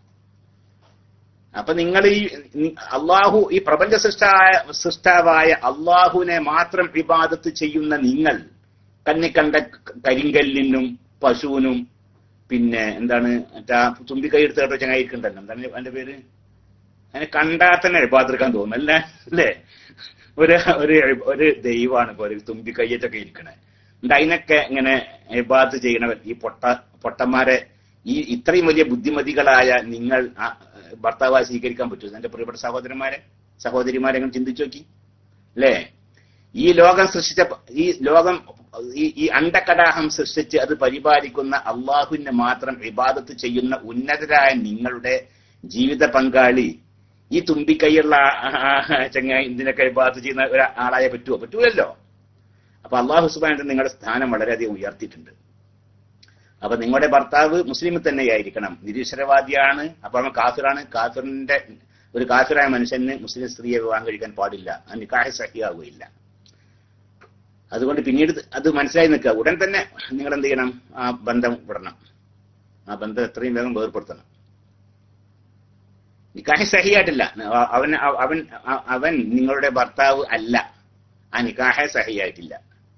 അപ്പൊ നിങ്ങൾ ഈ അള്ളാഹു ഈ പ്രപഞ്ച സൃഷ്ടായ സൃഷ്ടാവായ അള്ളാഹുവിനെ മാത്രം വിവാദത്ത് ചെയ്യുന്ന നിങ്ങൾ കണ്ണിക്കണ്ട കരിങ്കല്ലിനും പശുവിനും പിന്നെ എന്താണ് മറ്റാ തുമ്പിക്കൈ എടുത്ത് കേട്ടോ ചങ്ങായിരിക്കണ്ടല്ലോ എന്താണ് അതിന്റെ പേര് അതിനെ കണ്ടാൽ തന്നെ എഴുപാതിരിക്കാൻ തോന്നും അല്ലേ അല്ലേ ഒരു ഒരു ഒരു ദൈവമാണ് ഇപ്പൊ ഒരു തുമ്പിക്കയ്യറ്റൊക്കെ ഇരിക്കണേ എന്നിട്ട് അതിനൊക്കെ ഇങ്ങനെ എബാത്ത് ചെയ്യണവർ ഈ പൊട്ട പൊട്ടന്മാരെ ഈ ഇത്രയും വലിയ ബുദ്ധിമതികളായ നിങ്ങൾ ആ, ഭർത്താവായി സ്വീകരിക്കാൻ പറ്റുമോ എന്റെ പ്രിയപ്പെട്ട സഹോദരന്മാരെ സഹോദരിമാരെ നിങ്ങൾ ചിന്തിച്ചു നോക്കി അല്ലേ ഈ ലോകം സൃഷ്ടിച്ച ഈ ലോകം ഈ ഈ അണ്ടക്കടാഹം സൃഷ്ടിച്ച് അത് പരിപാലിക്കുന്ന അള്ളാഹുവിനെ മാത്രം ഇബാദത്ത് ചെയ്യുന്ന ഉന്നതരായ നിങ്ങളുടെ ജീവിത പങ്കാളി ഈ തുമ്പിക്കൈയുള്ള ചങ്ങായി ഇതിനൊക്കെ ഇബാദത്ത് ചെയ്യുന്ന ഒരാളായ പറ്റുമോ പറ്റൂലല്ലോ അപ്പൊ അള്ളാഹു സുബാന നിങ്ങളുടെ സ്ഥാനം വളരെയധികം ഉയർത്തിയിട്ടുണ്ട് അപ്പൊ നിങ്ങളുടെ ഭർത്താവ് മുസ്ലിം തന്നെയായിരിക്കണം നിരീശ്വരവാദിയാണ് അപ്പൊ അവൻ കാഫിറാണ് കാഫിറിന്റെ ഒരു കാഫിറായ മനുഷ്യന് മുസ്ലിം സ്ത്രീയെ വിവാഹം കഴിക്കാൻ പാടില്ല ആ നിക്കാഹ് സഹിയാവുകയില്ല അതുകൊണ്ട് പിന്നീട് അത് മനസ്സിലായി നിൽക്കുക ഉടൻ തന്നെ നിങ്ങൾ എന്ത് ചെയ്യണം ആ ബന്ധം വിടണം ആ ബന്ധം എത്രയും വേഗം വേർപ്പെടുത്തണം നിക്കാഹ് സഹിയായിട്ടില്ല അവൻ അവൻ അവൻ നിങ്ങളുടെ ഭർത്താവ് അല്ല ആ നിക്കാഹെ സഹിയായിട്ടില്ല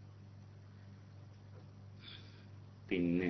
പിന്നെ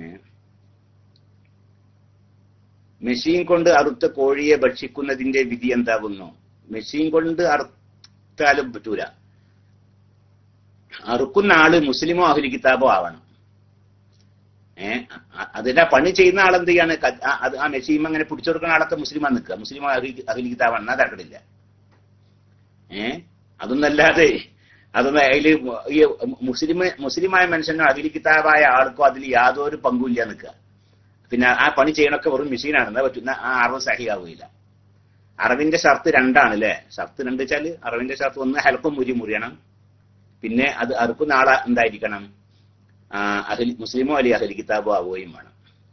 മെഷീൻ കൊണ്ട് അറുത്ത കോഴിയെ ഭക്ഷിക്കുന്നതിന്റെ വിധി എന്താകുന്നു മെഷീൻ കൊണ്ട് അറുത്താലും പറ്റൂല അറുക്കുന്ന ആള് മുസ്ലിമോ അഹുലി കിതാബോ ആവണം ഏ അതിന്റെ പണി ചെയ്യുന്ന ആൾ എന്ത് ചെയ്യാണ് ക- ആ- അത് ആ മെഷീം അങ്ങനെ പിടിച്ചു കൊടുക്കുന്ന ആളൊക്കെ മുസ്ലിമാ നിൽക്കുക മുസ്ലിമോ അഹുലി കിതാബാണ് എന്നാ തരക്കടില്ല ഏ അതൊന്നല്ലാതെ അതൊന്നും അതില് ഈ മുസ്ലിം മുസ്ലിമായ മനുഷ്യനോ അഖിലി കിതാബായ ആൾക്കോ അതിൽ യാതൊരു പങ്കുമില്ല നിൽക്കുക പിന്നെ ആ പണി ചെയ്യണൊക്കെ വെറും മെഷീനാണ് എന്നാ പറ്റുന്ന ആ അറിവ് സഹിയാവുകയില്ല അറിവിന്റെ ഷർത്ത് രണ്ടാണ് അല്ലേ ഷർത്ത് രണ്ട് വെച്ചാല് അറിവിന്റെ ഷർത്ത് ഒന്ന് ഹെൽപ്പം മുരി മുറിയണം പിന്നെ അത് അറുക്കുന്ന ആളെ എന്തായിരിക്കണം ആ, അഹ്ലി മുസ്ലിമോ അല്ലെ അഹലി കിതാബോ ആവുകയും വേണം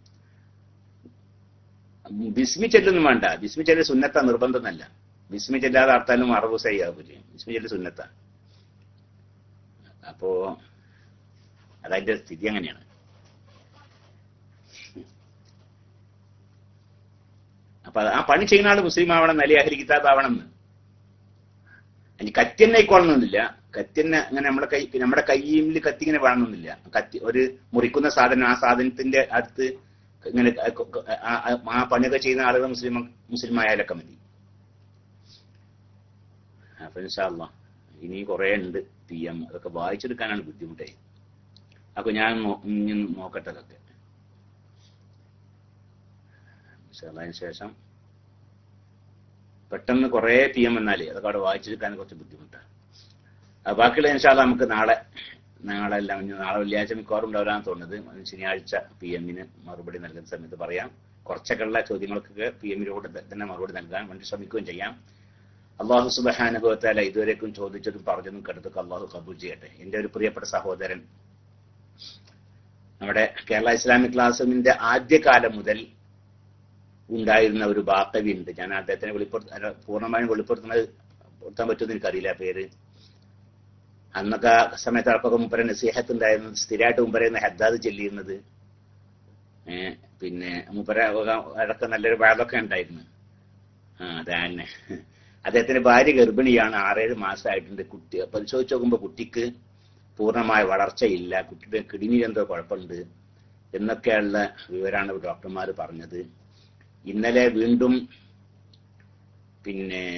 ബിസ്മി ചെല്ലൊന്നും വേണ്ട ബിസ്മി ചെല്ല് സുന്നത്ത നിർബന്ധമല്ല ബിസ്മി ചെല്ലാതെ അർത്താലും അറിവ് സഹിയാവുകയും ചെയ്യും ബിസ്മി ചെല്ല് സുന്നത്ത അപ്പോ അതതിന്റെ സ്ഥിതി അങ്ങനെയാണ് അപ്പൊ അത് ആ പണി ചെയ്യുന്ന ആള് മുസ്ലിം ആവണം അല്ലെ അഹലി കിതാബ് ആവണം എന്ന് ഇനി കത്തിന്നെ ആയിക്കോളണമെന്നില്ല കത്തിന്നെ അങ്ങനെ നമ്മുടെ കൈ നമ്മുടെ കയ്യിൽ കത്തി ഇങ്ങനെ വേണമെന്നില്ല കത്തി ഒരു മുറിക്കുന്ന സാധനം ആ സാധനത്തിന്റെ അടുത്ത് ഇങ്ങനെ ആ- ആ- ആ പണിയൊക്കെ ചെയ്യുന്ന ആളുകൾ മുസ്ലിം മുസ്ലിം ആയാലൊക്കെ മതി അപ്പൊ ഇൻഷാല്ല ഇനി കുറെ ഉണ്ട് പി എം അതൊക്കെ വായിച്ചെടുക്കാനാണ് ബുദ്ധിമുട്ടായി അപ്പൊ ഞാൻ നോ- ഇനി നോക്കട്ടെ അതൊക്കെ ഇൻഷാല്ലാ, അതിന് ശേഷം പെട്ടെന്ന് കുറെ പി എം വന്നാലേ അതൊക്കെ അവിടെ വായിച്ചെടുക്കാൻ കുറച്ച് ബുദ്ധിമുട്ടാണ് ആ ബാക്കിയുള്ള ഇൻഷാല്ല നമുക്ക് നാളെ നാളെ എല്ലാം ഇനി നാളെ വെള്ളിയാഴ്ച മിക്കവാറും ഉണ്ടാവരാന്ന് തോന്നുന്നത് ശനിയാഴ്ച പി എമ്മിന് മറുപടി നൽകുന്ന സമയത്ത് പറയാം കുറച്ചൊക്കെയുള്ള ചോദ്യങ്ങൾക്കൊക്കെ പി എമ്മിനോട് തന്നെ മറുപടി നൽകാൻ വേണ്ടി ശ്രമിക്കുകയും ചെയ്യാം അള്ളാഹു സുബഹാനുഭവത്താല ഇതുവരേക്കും ചോദിച്ചതും പറഞ്ഞതും കടുത്തൊക്കെ അള്ളാഹു കബൂൽ ചെയ്യട്ടെ എന്റെ ഒരു പ്രിയപ്പെട്ട സഹോദരൻ നമ്മുടെ കേരള ഇസ്ലാമിക് ക്ലാസ്സിന്റെ ആദ്യകാലം മുതൽ ഉണ്ടായിരുന്ന ഒരു ബാക്കവി ഉണ്ട് ഞാൻ അദ്ദേഹത്തിനെ വെളിപ്പെടുത്ത അല്ല, പൂർണ്ണമായും വെളിപ്പെടുത്തുന്നത് പെടുത്താൻ പറ്റുമെന്ന് എനിക്കറിയില്ല ആ പേര് അന്നൊക്കെ ആ സമയത്ത് അവർക്കൊക്കെ മുമ്പരെ നസീഹത്ത് ഉണ്ടായിരുന്നു സ്ഥിരമായിട്ട് മുമ്പരെ ഹദ്ദാദ് ചെല്ലിയിരുന്നത് ഏഹ് പിന്നെ മുമ്പരെ അതൊക്കെ നല്ലൊരു വാഴൊക്കെ ഉണ്ടായിരുന്നു ആ അതന്നെ അദ്ദേഹത്തിന്റെ ഭാര്യ ഗർഭിണിയാണ് ആറേഴ് മാസമായിട്ടുണ്ട് കുട്ടി പരിശോധിച്ച് നോക്കുമ്പോൾ കുട്ടിക്ക് പൂർണ്ണമായ വളർച്ചയില്ല കുട്ടിയുടെ കിഡ്നിയിൽ എന്തോ കുഴപ്പമുണ്ട് എന്നൊക്കെയുള്ള വിവരമാണ് ഡോക്ടർമാർ പറഞ്ഞത് ഇന്നലെ വീണ്ടും പിന്നെ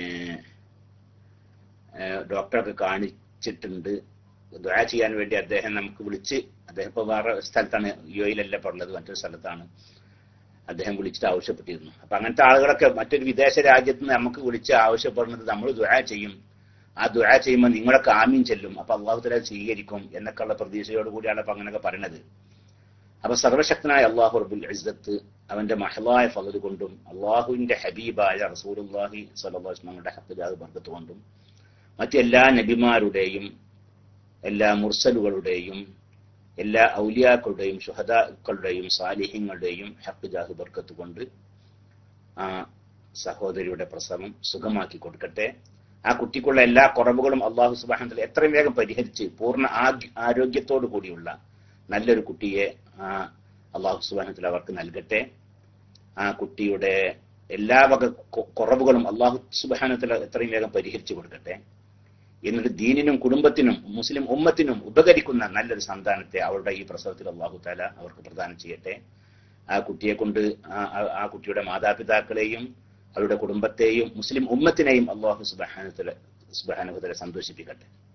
ഏഹ്, ഡോക്ടറൊക്കെ കാണിച്ചിട്ടുണ്ട് ദ്വാ ചെയ്യാൻ വേണ്ടി അദ്ദേഹം നമുക്ക് വിളിച്ച് അദ്ദേഹം ഇപ്പോൾ വേറെ സ്ഥലത്താണ് യു എയിലല്ല പറഞ്ഞത് മറ്റൊരു സ്ഥലത്താണ് അദ്ദേഹം വിളിച്ചിട്ട് ആവശ്യപ്പെട്ടിരുന്നു അപ്പൊ അങ്ങനത്തെ ആളുകളൊക്കെ മറ്റൊരു വിദേശ രാജ്യത്ത് നിന്ന് നമുക്ക് വിളിച്ച് ആവശ്യപ്പെടുന്നത് നമ്മൾ ദുആ ചെയ്യും ആ ദുആ ചെയ്യുമ്പോൾ നിങ്ങളൊക്കെ ആമീൻ ചെല്ലും അപ്പൊ അള്ളാഹു തല സ്വീകരിക്കും എന്നൊക്കെയുള്ള പ്രതീക്ഷയോട് കൂടിയാണ് അപ്പൊ അങ്ങനെയൊക്കെ പറയണത് അപ്പൊ സർവശക്തനായ അള്ളാഹു റബുൽ ഇസ്സത്ത് അവന്റെ മഹലായ ഫലത് കൊണ്ടും അള്ളാഹുവിന്റെ ഹബീബായ റസൂലുല്ലാഹി സ്വലങ്ങളുടെ ഹഫിജാദ് ബർക്കത്ത് കൊണ്ടും മറ്റെല്ലാ നബിമാരുടെയും എല്ലാ മുർസലുകളുടെയും എല്ലാ ഔലിയാക്കളുടെയും ഷുഹദാക്കളുടെയും സാലിഹ്യങ്ങളുടെയും ഹഫിജാഹ് ബർക്കത്ത് കൊണ്ട് ആ സഹോദരിയുടെ പ്രസവം സുഖമാക്കി കൊടുക്കട്ടെ ആ കുട്ടിക്കുള്ള എല്ലാ കുറവുകളും അള്ളാഹു സുബാനത്തിൽ എത്രയും വേഗം പരിഹരിച്ച് പൂർണ്ണ ആഗ്- ആരോഗ്യത്തോടു കൂടിയുള്ള നല്ലൊരു കുട്ടിയെ ആ അള്ളാഹു സുബാനത്തിൽ അവർക്ക് നൽകട്ടെ ആ കുട്ടിയുടെ എല്ലാ വക കൊ- കുറവുകളും അള്ളാഹു സുബാനത്തിൽ എത്രയും വേഗം പരിഹരിച്ചു കൊടുക്കട്ടെ എന്നിട്ട് ദീനിനും കുടുംബത്തിനും മുസ്ലിം ഉമ്മത്തിനും ഉപകരിക്കുന്ന നല്ലൊരു സന്താനത്തെ അവരുടെ ഈ പ്രസവത്തിൽ അള്ളാഹു താല അവർക്ക് പ്രദാനം ചെയ്യട്ടെ ആ കുട്ടിയെ കൊണ്ട് ആ- ആ- ആ കുട്ടിയുടെ മാതാപിതാക്കളെയും അവരുടെ കുടുംബത്തെയും മുസ്ലിം ഉമ്മത്തിനെയും അള്ളാഹു സുബാനുത്തല സുബാനുത്തല സന്തോഷിപ്പിക്കട്ടെ